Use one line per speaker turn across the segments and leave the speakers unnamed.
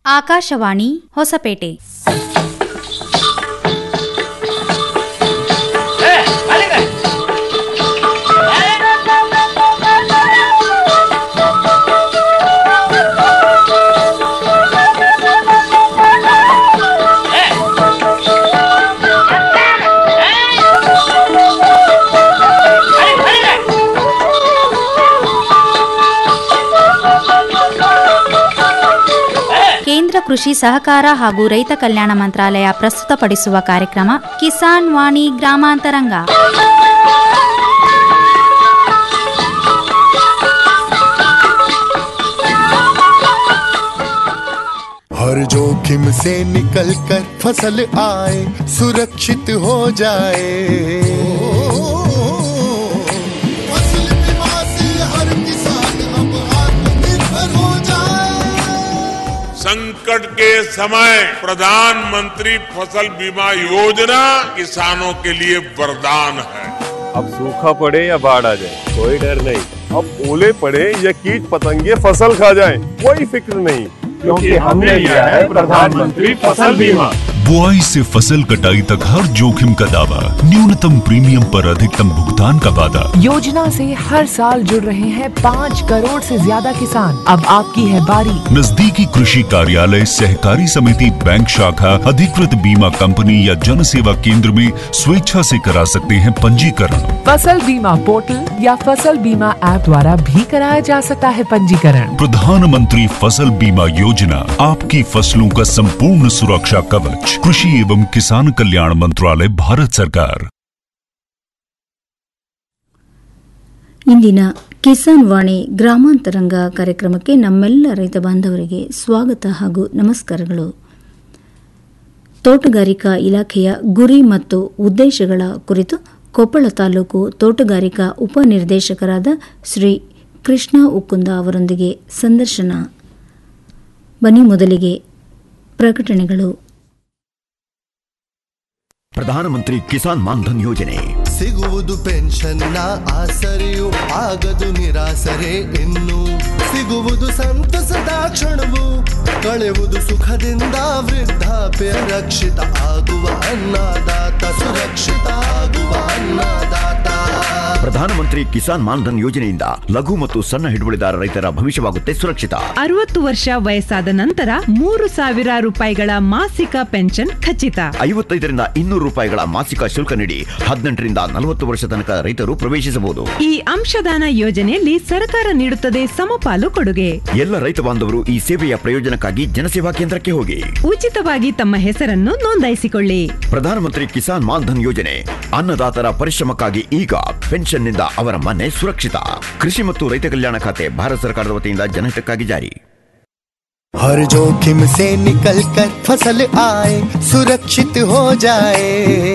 ಆಕಾಶವಾಣಿ ಹೊಸಪೇಟೆ ಕೇಂದ್ರ ಕೃಷಿ ಸಹಕಾರ ಹಾಗೂ ರೈತ ಕಲ್ಯಾಣ ಮಂತ್ರಾಲಯ ಪ್ರಸ್ತುತಪಡಿಸುವ ಕಾರ್ಯಕ್ರಮ ಕಿಸಾನ್ ವಾಣಿ ಗ್ರಾಮಾಂತರಂಗ
हर जोखिम से निकल कर फसल आए सुरक्षित हो जाए फसल बीमा से हर किसान अब आत्मनिर्भर हो जाए
संकट के समय प्रधानमंत्री फसल बीमा योजना किसानों के लिए वरदान है
अब सूखा पड़े या बाढ़ आ जाए कोई डर नहीं अब ओले पड़े या कीट पतंगे फसल खा जाए कोई फिक्र नहीं क्योंकि हमने लिया है प्रधानमंत्री फसल बीमा
बुआई से फसल कटाई तक हर जोखिम का दावा न्यूनतम प्रीमियम पर अधिकतम भुगतान का वादा
योजना से हर साल जुड़ रहे हैं पाँच करोड़ से ज्यादा किसान अब आपकी है बारी
नजदीकी कृषि कार्यालय सहकारी समिति बैंक शाखा अधिकृत बीमा कंपनी या जन सेवा केंद्र में स्वेच्छा से करा सकते हैं पंजीकरण
फसल बीमा पोर्टल या फसल बीमा ऐप द्वारा भी कराया जा सकता है पंजीकरण
प्रधानमंत्री फसल बीमा योजना आपकी फसलों का संपूर्ण सुरक्षा कवच कृषि एवं किसान कल्याण मंत्रालय भारत सरकार
ಇಂದಿನ ಕಿಸಾನ್ ವಾಣಿ ಗ್ರಾಮಾಂತರಂಗ ಕಾರ್ಯಕ್ರಮಕ್ಕೆ ನಮ್ಮೆಲ್ಲ ರೈತ ಬಾಂಧವರಿಗೆ ಸ್ವಾಗತ ಹಾಗೂ ನಮಸ್ಕಾರಗಳು ತೋಟಗಾರಿಕಾ ಇಲಾಖೆಯ ಗುರಿ ಮತ್ತು ಉದ್ದೇಶಗಳ ಕುರಿತು ಕೊಪ್ಪಳ ತಾಲೂಕು ತೋಟಗಾರಿಕಾ ಉಪನಿರ್ದೇಶಕರಾದ ಶ್ರೀ ಕೃಷ್ಣ ಉಕ್ಕುಂದ ಅವರೊಂದಿಗೆ ಸಂದರ್ಶನ ಬನ್ನಿ ಮೊದಲಿಗೆ ಪ್ರಕಟಣೆಗಳು
ಪ್ರಧಾನಮಂತ್ರಿ ಕಿಸಾನ್ ಮಾನ್ಧನ್ ಯೋಜನೆ
ಸಿಗುವುದು ಪೆನ್ಷನ್ನ ಆಸರೆಯು ಆಗದು ನಿರಾಸರೆ ಇನ್ನು ಸಿಗುವುದು ಸಂತಸದ ಕ್ಷಣವು ಕಳೆಯುವುದು ಸುಖದಿಂದ ವೃದ್ಧಾಪ್ಯ ರಕ್ಷಿತ ಆಗುವ ಅನ್ನದಾತ ಸುರಕ್ಷಿತ ಆಗುವ ಅನ್ನದಾತ
ಪ್ರಧಾನಮಂತ್ರಿ ಕಿಸಾನ್ ಮಾನ್ಧನ್ ಯೋಜನೆಯಿಂದ ಲಘು ಮತ್ತು ಸಣ್ಣ ಹಿಡುವಳಿದಾರ ರೈತರ ಭವಿಷ್ಯವಾಗುತ್ತೆ ಸುರಕ್ಷಿತ
ಅರವತ್ತು ವರ್ಷ ವಯಸ್ಸಾದ ನಂತರ ಮೂರು ಸಾವಿರ ರೂಪಾಯಿಗಳ ಮಾಸಿಕ ಪೆನ್ಷನ್ ಖಚಿತ
ಐವತ್ತೈದರಿಂದ ಇನ್ನೂರು ರೂಪಾಯಿಗಳ ಮಾಸಿಕ ಶುಲ್ಕ ನೀಡಿ ಹದಿನೆಂಟರಿಂದ ನಲವತ್ತು ವರ್ಷ ತನಕ ರೈತರು ಪ್ರವೇಶಿಸಬಹುದು
ಈ ಅಂಶದಾನ ಯೋಜನೆಯಲ್ಲಿ ಸರ್ಕಾರ ನೀಡುತ್ತದೆ ಸಮಪಾಲು ಕೊಡುಗೆ
ಎಲ್ಲ ರೈತ ಬಾಂಧವರು ಈ ಸೇವೆಯ ಪ್ರಯೋಜನಕ್ಕಾಗಿ ಜನಸೇವಾ ಕೇಂದ್ರಕ್ಕೆ ಹೋಗಿ
ಉಚಿತವಾಗಿ ತಮ್ಮ ಹೆಸರನ್ನು ನೋಂದಾಯಿಸಿಕೊಳ್ಳಿ
ಪ್ರಧಾನಮಂತ್ರಿ ಕಿಸಾನ್ ಮಾನ್ಧನ್ ಯೋಜನೆ ಅನ್ನದಾತರ ಪರಿಶ್ರಮಕ್ಕಾಗಿ ಈಗ ಪೆನ್ಷನ್ನಿಂದ ಅವರ ಮನೆ ಸುರಕ್ಷಿತ ಕೃಷಿ ಮತ್ತು ರೈತ ಕಲ್ಯಾಣ ಖಾತೆ ಭಾರತ ಸರ್ಕಾರದ ವತಿಯಿಂದ ಜನಹಿತಕ್ಕಾಗಿ ಜಾರಿ
हर जोखिम से निकल कर फसल आए सुरक्षित हो जाए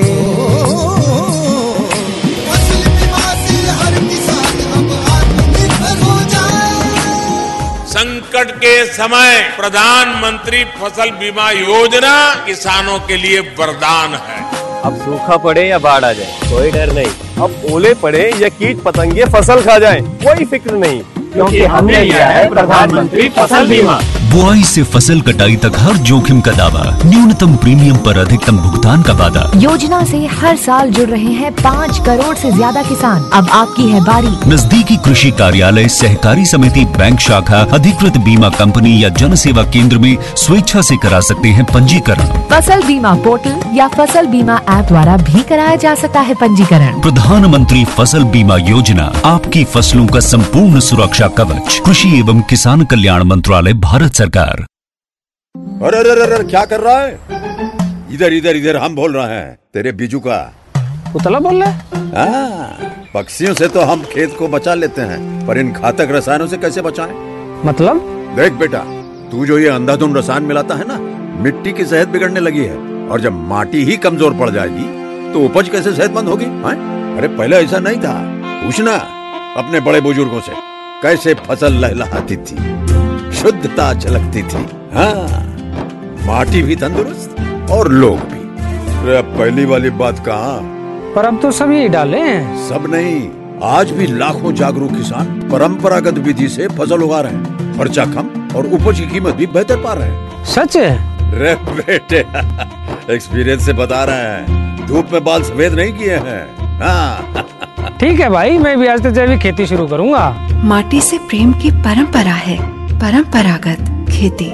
फसल बीमा से हर किसान अब आत्मनिर्भर हो जाए
संकट के समय प्रधानमंत्री फसल बीमा योजना किसानों के लिए वरदान है
अब सूखा पड़े या बाढ़ आ जाए कोई डर नहीं अब ओले पड़े या कीट पतंगे फसल खा जाए कोई फिक्र नहीं क्योंकि हमने लिया है प्रधानमंत्री फसल बीमा
बुआई से फसल कटाई तक हर जोखिम का दावा न्यूनतम प्रीमियम पर अधिकतम भुगतान का वादा
योजना से हर साल जुड़ रहे हैं पाँच करोड़ से ज्यादा किसान अब आपकी है बारी
नजदीकी कृषि कार्यालय सहकारी समिति बैंक शाखा अधिकृत बीमा कंपनी या जन सेवा केंद्र में स्वेच्छा से करा सकते हैं पंजीकरण
फसल बीमा पोर्टल या फसल बीमा ऐप द्वारा भी कराया जा सकता है पंजीकरण
प्रधानमंत्री फसल बीमा योजना आपकी फसलों का संपूर्ण सुरक्षा कवच कृषि एवं किसान कल्याण मंत्रालय भारत सरकार
अरे अरे अरे अरे, क्या कर रहा है इधर इधर इधर हम बोल रहे हैं तेरे बीजू का
पुतला बोल रहा है
हाँ, पक्षियों से तो हम खेत को बचा लेते हैं पर इन घातक रसायनों से कैसे बचाएं?
मतलब
देख बेटा तू जो ये अंधाधुंध रसायन मिलाता है ना मिट्टी की सेहत बिगड़ने लगी है और जब माटी ही कमजोर पड़ जाएगी तो उपज कैसे सेहतमंद होगी हाँ? अरे पहले ऐसा नहीं था पूछना अपने बड़े बुजुर्गों से कैसे फसल लहलहाती थी शुद्धता झलकती थी हाँ माटी भी तंदुरुस्त और लोग भी अरे अब पहली वाली बात कहाँ
पर अब तो सब यही डाले हैं
सब नहीं आज भी लाखों जागरूक किसान परंपरागत विधि से फसल उगा रहे हैं खर्चा कम और उपज की कीमत भी बेहतर पा रहे हैं
सच है
रे बेटे एक्सपीरियंस से बता रहे हैं धूप में बाल सफेद नहीं किए हैं हाँ
ठीक है भाई मैं भी आज से जैविक खेती शुरू करूंगा
माटी से प्रेम की परंपरा है परंपरागत खेती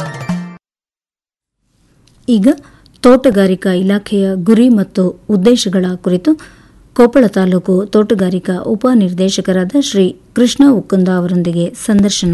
ಈಗ ತೋಟಗಾರಿಕಾ ಇಲಾಖೆಯ ಗುರಿ ಮತ್ತು ಉದ್ದೇಶಗಳ ಕುರಿತು ಕೊಪ್ಪಳ ತಾಲೂಕು ತೋಟಗಾರಿಕಾ ಉಪನಿರ್ದೇಶಕರಾದ ಶ್ರೀ ಕೃಷ್ಣ ಉಕ್ಕುಂದ ಅವರೊಂದಿಗೆ ಸಂದರ್ಶನ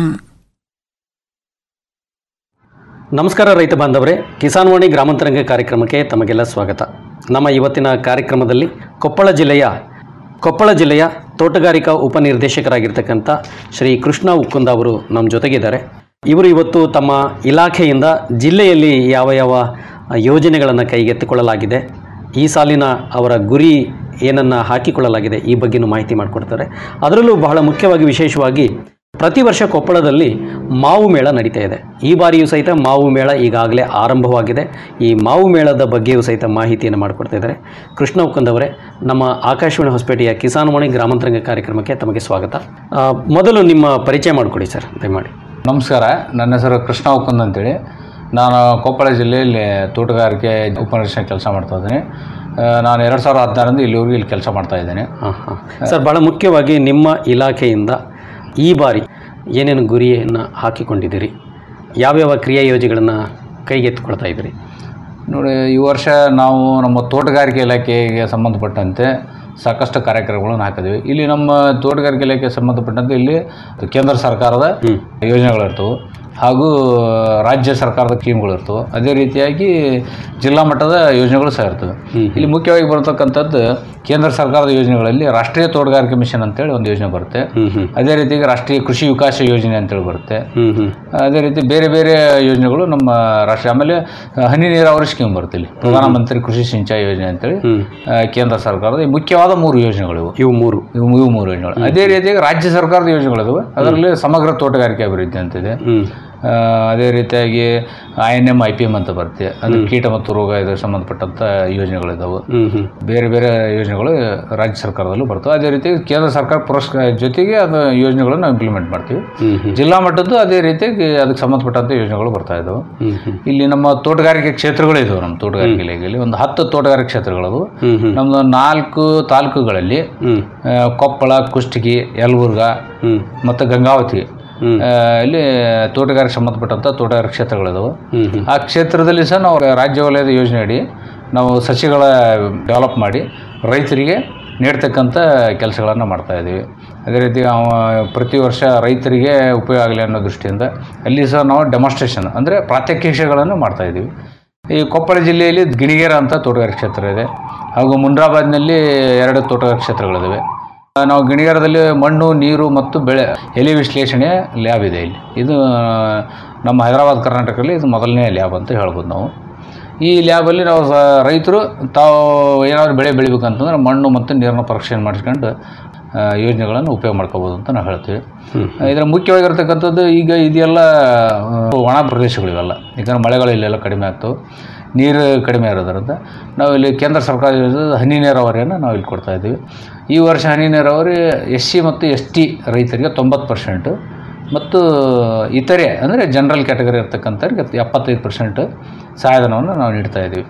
ನಮಸ್ಕಾರ ರೈತ ಬಾಂಧವರೇ ಕಿಸಾನ್ ವಾಣಿ ಗ್ರಾಮಾಂತರಂಗ ಕಾರ್ಯಕ್ರಮಕ್ಕೆ ತಮಗೆಲ್ಲ ಸ್ವಾಗತ ನಮ್ಮ ಇವತ್ತಿನ ಕಾರ್ಯಕ್ರಮದಲ್ಲಿ ಕೊಪ್ಪಳ ಜಿಲ್ಲೆಯ ಕೊಪ್ಪಳ ಜಿಲ್ಲೆಯ ತೋಟಗಾರಿಕಾ ಉಪನಿರ್ದೇಶಕರಾಗಿರ್ತಕ್ಕಂಥ ಶ್ರೀ ಕೃಷ್ಣ ಉಕ್ಕುಂದ ಅವರು ನಮ್ಮ ಜೊತೆಗಿದ್ದಾರೆ ಇವರು ಇವತ್ತು ತಮ್ಮ ಇಲಾಖೆಯಿಂದ ಜಿಲ್ಲೆಯಲ್ಲಿ ಯಾವ ಯಾವ ಯೋಜನೆಗಳನ್ನು ಕೈಗೆತ್ತಿಕೊಳ್ಳಲಾಗಿದೆ ಈ ಸಾಲಿನ ಅವರ ಗುರಿ ಏನನ್ನು ಹಾಕಿಕೊಳ್ಳಲಾಗಿದೆ ಈ ಬಗ್ಗೆನೂ ಮಾಹಿತಿ ಮಾಡಿಕೊಡ್ತಾರೆ ಅದರಲ್ಲೂ ಬಹಳ ಮುಖ್ಯವಾಗಿ ವಿಶೇಷವಾಗಿ ಪ್ರತಿ ವರ್ಷ ಕೊಪ್ಪಳದಲ್ಲಿ ಮಾವು ಮೇಳ ನಡೀತಾ ಇದೆ ಈ ಬಾರಿಯೂ ಸಹಿತ ಮಾವು ಮೇಳ ಈಗಾಗಲೇ ಆರಂಭವಾಗಿದೆ ಈ ಮಾವು ಮೇಳದ ಬಗ್ಗೆಯೂ ಸಹಿತ ಮಾಹಿತಿಯನ್ನು ಮಾಡಿಕೊಡ್ತಾ ಇದ್ದಾರೆ ಕೃಷ್ಣ ಉಕ್ಕಂದವರೇ ನಮ್ಮ ಆಕಾಶವಾಣಿ ಹೊಸಪೇಟೆಯ ಕಿಸಾನ್ ವಾಣಿ ಗ್ರಾಮಾಂತರಂಗ ಕಾರ್ಯಕ್ರಮಕ್ಕೆ ತಮಗೆ ಸ್ವಾಗತ ಆ, ಮೊದಲು ನಿಮ್ಮ ಪರಿಚಯ ಮಾಡಿಕೊಡಿ ಸರ್ ದಯಮಾಡಿ
ನಮಸ್ಕಾರ ನನ್ನ ಹೆಸರು ಕೃಷ್ಣ ಉಕ್ಕುಂದ್ ಅಂತೇಳಿ ನಾನು ಕೊಪ್ಪಳ ಜಿಲ್ಲೆಯಲ್ಲಿ ತೋಟಗಾರಿಕೆ ಉಪನಿರೀಕ್ಷಕ ಕೆಲಸ ಮಾಡ್ತಾ ಇದ್ದೀನಿ ಆ, ನಾನು ಎರಡು ಸಾವಿರದ ಹದಿನಾರರಿಂದ ಇಲ್ಲಿವರೆಗೂ ಇಲ್ಲಿ ಕೆಲಸ ಮಾಡ್ತಾ ಇದ್ದೇನೆ
ಸರ್ ಭಾಳ ಮುಖ್ಯವಾಗಿ ನಿಮ್ಮ ಇಲಾಖೆಯಿಂದ ಈ ಬಾರಿ ಏನೇನು ಗುರಿಯನ್ನು ಹಾಕಿಕೊಂಡಿದ್ದೀರಿ ಯಾವ್ಯಾವ ಕ್ರಿಯಾ ಯೋಜನೆಗಳನ್ನು ಕೈಗೆತ್ತಿಕೊಳ್ತಾ ಇದ್ದೀರಿ
ನೋಡಿ ಈ ವರ್ಷ ನಾವು ನಮ್ಮ ತೋಟಗಾರಿಕೆ ಇಲಾಖೆಗೆ ಸಂಬಂಧಪಟ್ಟಂತೆ ಸಾಕಷ್ಟು ಕಾರ್ಯಕ್ರಮಗಳನ್ನು ಹಾಕಿದ್ವಿ ಇಲ್ಲಿ ನಮ್ಮ ತೋಟಗಾರಿಕೆ ಇಲಾಖೆಗೆ ಸಂಬಂಧಪಟ್ಟಂತೆ ಇಲ್ಲಿ ಕೇಂದ್ರ ಸರ್ಕಾರದ ಯೋಜನೆಗಳಿರ್ತವೆ ಹಾಗೂ ರಾಜ್ಯ ಸರ್ಕಾರದ ಸ್ಕೀಮ್ಗಳು ಇರ್ತವೆ ಅದೇ ರೀತಿಯಾಗಿ ಜಿಲ್ಲಾ ಮಟ್ಟದ ಯೋಜನೆಗಳು ಸಹ ಇರ್ತವೆ ಇಲ್ಲಿ ಮುಖ್ಯವಾಗಿ ಬರತಕ್ಕಂಥದ್ದು ಕೇಂದ್ರ ಸರ್ಕಾರದ ಯೋಜನೆಗಳಲ್ಲಿ ರಾಷ್ಟ್ರೀಯ ತೋಟಗಾರಿಕೆ ಮಿಷನ್ ಅಂತೇಳಿ ಒಂದು ಯೋಜನೆ ಬರುತ್ತೆ ಅದೇ ರೀತಿಯಾಗಿ ರಾಷ್ಟ್ರೀಯ ಕೃಷಿ ವಿಕಾಸ ಯೋಜನೆ ಅಂತೇಳಿ ಬರುತ್ತೆ ಅದೇ ರೀತಿ ಬೇರೆ ಬೇರೆ ಯೋಜನೆಗಳು ನಮ್ಮ ರಾಷ್ಟ್ರ ಆಮೇಲೆ ಹನಿ ನೀರಾವರಿ ಸ್ಕೀಮ್ ಬರುತ್ತೆ ಇಲ್ಲಿ ಪ್ರಧಾನಮಂತ್ರಿ ಕೃಷಿ ಸಿಂಚಾಯಿ ಯೋಜನೆ ಅಂತೇಳಿ ಆ, ಕೇಂದ್ರ ಸರ್ಕಾರದ ಈ ಮುಖ್ಯವಾದ ಮೂರು ಯೋಜನೆಗಳು ಇವು
ಇವು ಮೂರು
ಇವು ಇವು ಮೂರು ಯೋಜನೆಗಳು ಅದೇ ರೀತಿಯಾಗಿ ರಾಜ್ಯ ಸರ್ಕಾರದ ಯೋಜನೆಗಳಿದಾವೆ ಅದರಲ್ಲಿ ಸಮಗ್ರ ತೋಟಗಾರಿಕೆ ಅಭಿವೃದ್ಧಿ ಅಂತಿದೆ ಆ, ಅದೇ ರೀತಿಯಾಗಿ I N M I P M ಅಂತ ಬರುತ್ತೆ ಅದು ಕೀಟ ಮತ್ತು ರೋಗ ಇದಕ್ಕೆ ಸಂಬಂಧಪಟ್ಟಂಥ ಯೋಜನೆಗಳಿದ್ದಾವೆ ಬೇರೆ ಬೇರೆ ಯೋಜನೆಗಳು ರಾಜ್ಯ ಸರ್ಕಾರದಲ್ಲೂ ಬರ್ತವೆ ಅದೇ ರೀತಿ ಕೇಂದ್ರ ಸರ್ಕಾರ ಪುರಸ್ಕಾರ ಜೊತೆಗೆ ಅದು ಯೋಜನೆಗಳನ್ನು ನಾವು ಇಂಪ್ಲಿಮೆಂಟ್ ಮಾಡ್ತೀವಿ ಜಿಲ್ಲಾ ಮಟ್ಟದ್ದು ಅದೇ ರೀತಿಯಾಗಿ ಅದಕ್ಕೆ ಸಂಬಂಧಪಟ್ಟಂಥ ಯೋಜನೆಗಳು ಬರ್ತಾ ಇದ್ದಾವೆ ಇಲ್ಲಿ ನಮ್ಮ ತೋಟಗಾರಿಕೆ ಕ್ಷೇತ್ರಗಳು ಇದಾವೆ ನಮ್ಮ ತೋಟಗಾರಿಕೆ ಇಲಾಖೆಯಲ್ಲಿ ಒಂದು ಹತ್ತು ತೋಟಗಾರಿಕೆ ಕ್ಷೇತ್ರಗಳದು ನಮ್ದು ನಾಲ್ಕು ತಾಲೂಕುಗಳಲ್ಲಿ ಆ, ಕೊಪ್ಪಳ ಕುಷ್ಟಗಿ ಯಲಬುರ್ಗಾ ಮತ್ತು ಗಂಗಾವತಿ ಆ, ಇಲ್ಲಿ ತೋಟಗಾರಿಕೆ ಸಂಬಂಧಪಟ್ಟಂಥ ತೋಟಗಾರಿಕೆ ಕ್ಷೇತ್ರಗಳಿದಾವೆ ಆ ಕ್ಷೇತ್ರದಲ್ಲಿ ಸಹ ನಾವು ರಾಜ್ಯ ವಲಯದ ಯೋಜನೆ ಅಡಿ ನಾವು ಸಸಿಗಳ ಡೆವಲಪ್ ಮಾಡಿ ರೈತರಿಗೆ ನೀಡ್ತಕ್ಕಂಥ ಕೆಲಸಗಳನ್ನು ಮಾಡ್ತಾ ಇದ್ದೀವಿ ಅದೇ ರೀತಿ ಅವ ಪ್ರತಿ ವರ್ಷ ರೈತರಿಗೆ ಉಪಯೋಗ ಆಗಲಿ ಅನ್ನೋ ದೃಷ್ಟಿಯಿಂದ ಅಲ್ಲಿ ಸಹ ನಾವು ಡೆಮಾನ್ಸ್ಟ್ರೇಷನ್ ಅಂದರೆ ಪ್ರಾತ್ಯಕ್ಷಿಕೆಗಳನ್ನು ಮಾಡ್ತಾ ಇದ್ದೀವಿ ಈ ಕೊಪ್ಪಳ ಜಿಲ್ಲೆಯಲ್ಲಿ ಗಿಣಿಗೇರ ಅಂತ ತೋಟಗಾರಿಕೆ ಕ್ಷೇತ್ರ ಇದೆ ಹಾಗೂ ಮುನ್ರಾಬಾದ್ನಲ್ಲಿ ಎರಡು ತೋಟಗಾರಿಕೆ ಕ್ಷೇತ್ರಗಳಿದ್ದಾವೆ ಆ, ನಾವು ಗಿಣಿಗಾರದಲ್ಲಿ ಮಣ್ಣು ನೀರು ಮತ್ತು ಬೆಳೆ ಎಲೆ ವಿಶ್ಲೇಷಣೆ ಲ್ಯಾಬ್ ಇದೆ ಇಲ್ಲಿ ಇದು ಆ, ನಮ್ಮ ಹೈದರಾಬಾದ್ ಕರ್ನಾಟಕದಲ್ಲಿ ಇದು ಮೊದಲನೇ ಲ್ಯಾಬ್ ಅಂತ ಹೇಳ್ಬೋದು ನಾವು ಈ ಲ್ಯಾಬಲ್ಲಿ ನಾವು ಸ ರೈತರು ತಾವು ಏನಾದರೂ ಬೆಳೆ ಬೆಳಿಬೇಕಂತಂದ್ರೆ ಮಣ್ಣು ಮತ್ತು ನೀರನ್ನ ಪರೀಕ್ಷೆ ಮಾಡಿಸ್ಕೊಂಡು ಆ, ಯೋಜನೆಗಳನ್ನು ಉಪಯೋಗ ಮಾಡ್ಕೋಬೋದು ಅಂತ ನಾವು ಹೇಳ್ತೀವಿ ಇದರ ಮುಖ್ಯವಾಗಿರ್ತಕ್ಕಂಥದ್ದು ಈಗ ಇದೆಲ್ಲ ಆ, ಒಣ ಪ್ರದೇಶಗಳು ಇವೆಲ್ಲ ಯಾಕಂದ್ರೆ ಮಳೆಗಳು ಇಲ್ಲೆಲ್ಲ ಕಡಿಮೆ ಆಗ್ತವೆ ನೀರು ಕಡಿಮೆ ಇರೋದ್ರಿಂದ ನಾವು ಇಲ್ಲಿ ಕೇಂದ್ರ ಸರ್ಕಾರ ಯೋಜನೆ ಹನಿ ನೀರಾವರಿಯನ್ನು ನಾವು ಇಲ್ಲಿ ಕೊಡ್ತಾ ಇದ್ದೀವಿ ಈ ವರ್ಷ ಹನಿ ನೀರಾವರಿ ಎಸ್ ಸಿ ಮತ್ತು ಎಸ್ ಟಿ ರೈತರಿಗೆ ತೊಂಬತ್ತು ಪರ್ಸೆಂಟು ಮತ್ತು ಇತರೆ ಅಂದರೆ ಜನರಲ್ ಕ್ಯಾಟಗರಿ ಇರ್ತಕ್ಕಂಥವ್ರಿಗೆ ಎಪ್ಪತ್ತೈದು ಪರ್ಸೆಂಟ್ ಸಹಾಯಧನವನ್ನು ನಾವು ನೀಡ್ತಾ ಇದ್ದೀವಿ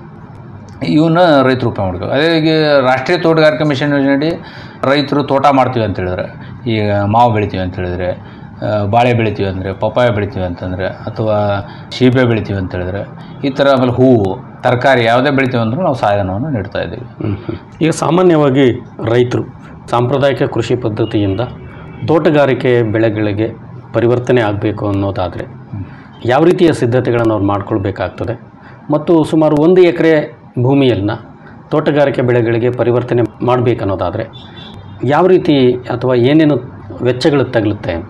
ಇವನ್ನ ರೈತರು ಉಪಯೋಗ ಮಾಡ್ಕೋ ಅದೇ ಈಗ ರಾಷ್ಟ್ರೀಯ ತೋಟಗಾರಿಕೆ ಮಿಷನ್ ಯೋಜನೆಯಡಿ ರೈತರು ತೋಟ ಮಾಡ್ತೀವಿ ಅಂತ ಹೇಳಿದ್ರೆ ಈಗ ಮಾವು ಬೆಳಿತೀವಿ ಅಂತ ಹೇಳಿದ್ರೆ ಆ, ಬಾಳೆ ಬೆಳಿತೀವಿ ಅಂದರೆ ಪಪ್ಪಾಯ ಬೆಳಿತೀವಿ ಅಂತಂದರೆ ಅಥವಾ ಸೀಬೆ ಬೆಳಿತೀವಿ ಅಂತ ಹೇಳಿದ್ರೆ ಈ ಥರ ಆಮೇಲೆ ಹೂವು ತರಕಾರಿ ಯಾವುದೇ ಬೆಳಿತೀವಿ ಅಂದ್ರೂ ನಾವು ಸಹಾಯಧನವನ್ನು ನೀಡ್ತಾ ಇದ್ದೀವಿ
ಈಗ ಸಾಮಾನ್ಯವಾಗಿ ರೈತರು ಸಾಂಪ್ರದಾಯಿಕ ಕೃಷಿ ಪದ್ಧತಿಯಿಂದ ತೋಟಗಾರಿಕೆ ಬೆಳೆಗಳಿಗೆ ಪರಿವರ್ತನೆ ಆಗಬೇಕು ಅನ್ನೋದಾದರೆ ಯಾವ ರೀತಿಯ ಸಿದ್ಧತೆಗಳನ್ನು ಅವ್ರು ಮಾಡ್ಕೊಳ್ಬೇಕಾಗ್ತದೆ ಮತ್ತು ಸುಮಾರು ಒಂದು ಎಕರೆ ಭೂಮಿಯನ್ನ ತೋಟಗಾರಿಕೆ ಬೆಳೆಗಳಿಗೆ ಪರಿವರ್ತನೆ ಮಾಡಬೇಕನ್ನೋದಾದರೆ ಯಾವ ರೀತಿ ಅಥವಾ ಏನೇನು ವೆಚ್ಚಗಳು ತಗಲುತ್ತೆ ಅಂತ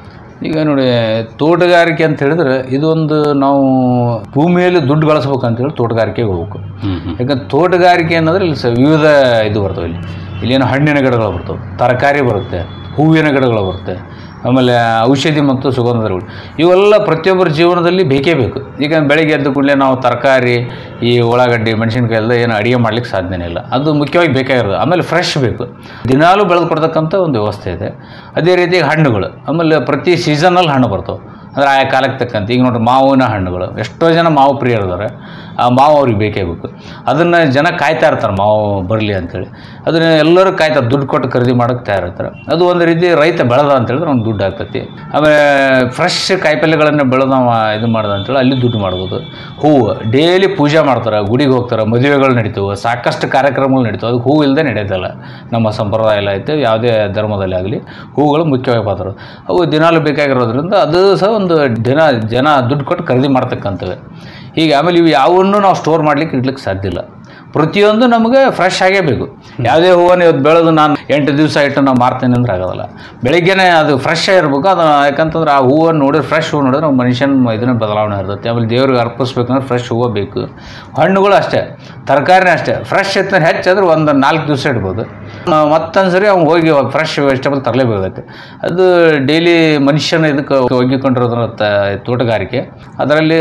ಈಗ ನೋಡಿ ತೋಟಗಾರಿಕೆ ಅಂತ ಹೇಳಿದ್ರೆ ಇದೊಂದು ನಾವು ಭೂಮಿಯಲ್ಲಿ ದುಡ್ಡು ಗಳಿಸ್ಬೇಕು ಅಂತೇಳಿ ತೋಟಗಾರಿಕೆಗೆ ಹೋಗ್ಬೇಕು ಯಾಕಂದ್ರೆ ತೋಟಗಾರಿಕೆ ಅನ್ನೋದ್ರೆ ಇಲ್ಲಿ ಸ ವಿವಿಧ ಇದು ಬರ್ತವೆ ಇಲ್ಲಿ ಇಲ್ಲೇನು ಹಣ್ಣಿನ ಗಿಡಗಳು ಬರ್ತವೆ ತರಕಾರಿ ಬರುತ್ತೆ ಹೂವಿನ ಗಿಡಗಳು ಬರುತ್ತೆ ಆಮೇಲೆ ಔಷಧಿ ಮತ್ತು ಸುಗಂಧ ದ್ರವ್ಯಗಳು ಇವೆಲ್ಲ ಪ್ರತಿಯೊಬ್ಬರ ಜೀವನದಲ್ಲಿ ಬೇಕೇ ಬೇಕು ಈಗ ಬೆಳಗ್ಗೆ ಎದ್ದ ಕೂಡಲೇ ನಾವು ತರಕಾರಿ ಈ ಉಳ್ಳಾಗಡ್ಡಿ ಮೆಣಸಿನ್ಕಾಯಿ ಎಲ್ಲ ಏನು ಅಡುಗೆ ಮಾಡ್ಲಿಕ್ಕೆ ಸಾಧ್ಯನೇ ಇಲ್ಲ ಅದು ಮುಖ್ಯವಾಗಿ ಬೇಕಾಗಿರೋದು ಆಮೇಲೆ ಫ್ರೆಶ್ ಬೇಕು ದಿನಾಲೂ ಬೆಳೆದು ಕೊಡ್ತಕ್ಕಂಥ ಒಂದು ವ್ಯವಸ್ಥೆ ಇದೆ ಅದೇ ರೀತಿ ಹಣ್ಣುಗಳು ಆಮೇಲೆ ಪ್ರತಿ ಸೀಸನಲ್ಲಿ ಹಣ್ಣು ಬರ್ತವೆ ಅಂದ್ರೆ ಆಯಾ ಕಾಲಕ್ಕೆ ತಕ್ಕಂತೆ ಈಗ ನೋಡ್ರಿ ಮಾವಿನ ಹಣ್ಣುಗಳು ಎಷ್ಟೋ ಜನ ಮಾವು ಪ್ರಿಯರಿದ್ದಾರೆ ಆ ಮಾವು ಅವ್ರಿಗೆ ಬೇಕೇ ಬೇಕು ಅದನ್ನು ಜನ ಕಾಯ್ತಾ ಇರ್ತಾರೆ ಮಾವು ಬರಲಿ ಅಂತೇಳಿ ಅದನ್ನ ಎಲ್ಲರೂ ಕಾಯ್ತಾರೆ ದುಡ್ಡು ಕೊಟ್ಟು ಖರೀದಿ ಮಾಡೋಕ್ಕೆ ತಯಾರಿರ್ತಾರೆ ಅದು ಒಂದು ರೀತಿ ರೈತ ಬೆಳೆದ ಅಂತ ಹೇಳಿದ್ರೆ ಒಂದು ದುಡ್ಡು ಆಗ್ತೈತಿ ಆಮೇಲೆ ಫ್ರೆಶ್ ಕಾಯಿಪಲ್ಯಗಳನ್ನು ಬೆಳೆದ ಅವ ಇದು ಮಾಡ್ದ ಅಂತೇಳಿ ಅಲ್ಲಿ ದುಡ್ಡು ಮಾಡ್ಬೋದು ಹೂವು ಡೈಲಿ ಪೂಜೆ ಮಾಡ್ತಾರೆ ಗುಡಿಗೆ ಹೋಗ್ತಾರೆ ಮದುವೆಗಳು ನಡೀತವೆ ಸಾಕಷ್ಟು ಕಾರ್ಯಕ್ರಮಗಳು ನಡೀತವೆ ಅದಕ್ಕೆ ಹೂವು ಇಲ್ಲದೆ ನಡೆಯೋದಿಲ್ಲ ನಮ್ಮ ಸಂಪ್ರದಾಯ ಎಲ್ಲ ಐತೆ ಯಾವುದೇ ಧರ್ಮದಲ್ಲಿ ಆಗಲಿ ಹೂವುಗಳು ಮುಖ್ಯವಾಗಿ ಪಾತ್ರ ಅವು ದಿನಾಲು ಬೇಕಾಗಿರೋದ್ರಿಂದ ಅದು ಸಹ ಒಂದು ದಿನ ಜನ ದುಡ್ಡು ಕೊಟ್ಟು ಖರೀದಿ ಮಾಡ್ತಕ್ಕಂಥವೆ ಹೀಗೆ ಆಮೇಲೆ ಇವು ಯಾವನ್ನೂ ನಾವು ಸ್ಟೋರ್ ಮಾಡ್ಲಿಕ್ಕೆ ಇಡ್ಲಿಕ್ಕೆ ಸಾಧ್ಯ ಇಲ್ಲ ಪ್ರತಿಯೊಂದು ನಮಗೆ ಫ್ರೆಶ್ ಆಗೇ ಬೇಕು ಯಾವುದೇ ಹೂವನ್ನು ಇವತ್ತು ಬೆಳೆದು ನಾನು ಎಂಟು ದಿವಸ ಇಟ್ಟು ನಾವು ಮಾರ್ತೀನಿ ಅಂದ್ರೆ ಆಗೋದಿಲ್ಲ ಬೆಳಿಗ್ಗೆನೇ ಅದು ಫ್ರೆಶ್ ಆಗಿರ್ಬೇಕು ಅದು ಯಾಕಂತಂದ್ರೆ ಆ ಹೂವನ್ನು ನೋಡಿದ್ರೆ ಫ್ರೆಶ್ ಹೂವು ನೋಡಿದ್ರೆ ನಾವು ಮನುಷ್ಯನ ಇದನ್ನ ಬದಲಾವಣೆ ಇರ್ತೈತೆ ಆಮೇಲೆ ದೇವ್ರಿಗೆ ಅರ್ಪಿಸ್ಬೇಕಂದ್ರೆ ಫ್ರೆಶ್ ಹೂವು ಬೇಕು ಹಣ್ಣುಗಳು ಅಷ್ಟೇ ತರಕಾರಿನೇ ಅಷ್ಟೇ ಫ್ರೆಶ್ ಎತ್ತ ಹೆಚ್ಚಾದ್ರೆ ಒಂದು ನಾಲ್ಕು ದಿವಸ ಇಡ್ಬೋದು ಮತ್ತೊಂದು ಸರಿ ಅವ್ನು ಹೋಗಿ ಫ್ರೆಶ್ ವೆಜಿಟೇಬಲ್ ತರಲೇಬೇಕಾಗತ್ತೆ ಅದು ಡೈಲಿ ಮನುಷ್ಯನ ಇದಕ್ಕೆ ಒಗ್ಗಿಕೊಂಡಿರೋದ್ರ ತ- ತೋಟಗಾರಿಕೆ ಅದರಲ್ಲಿ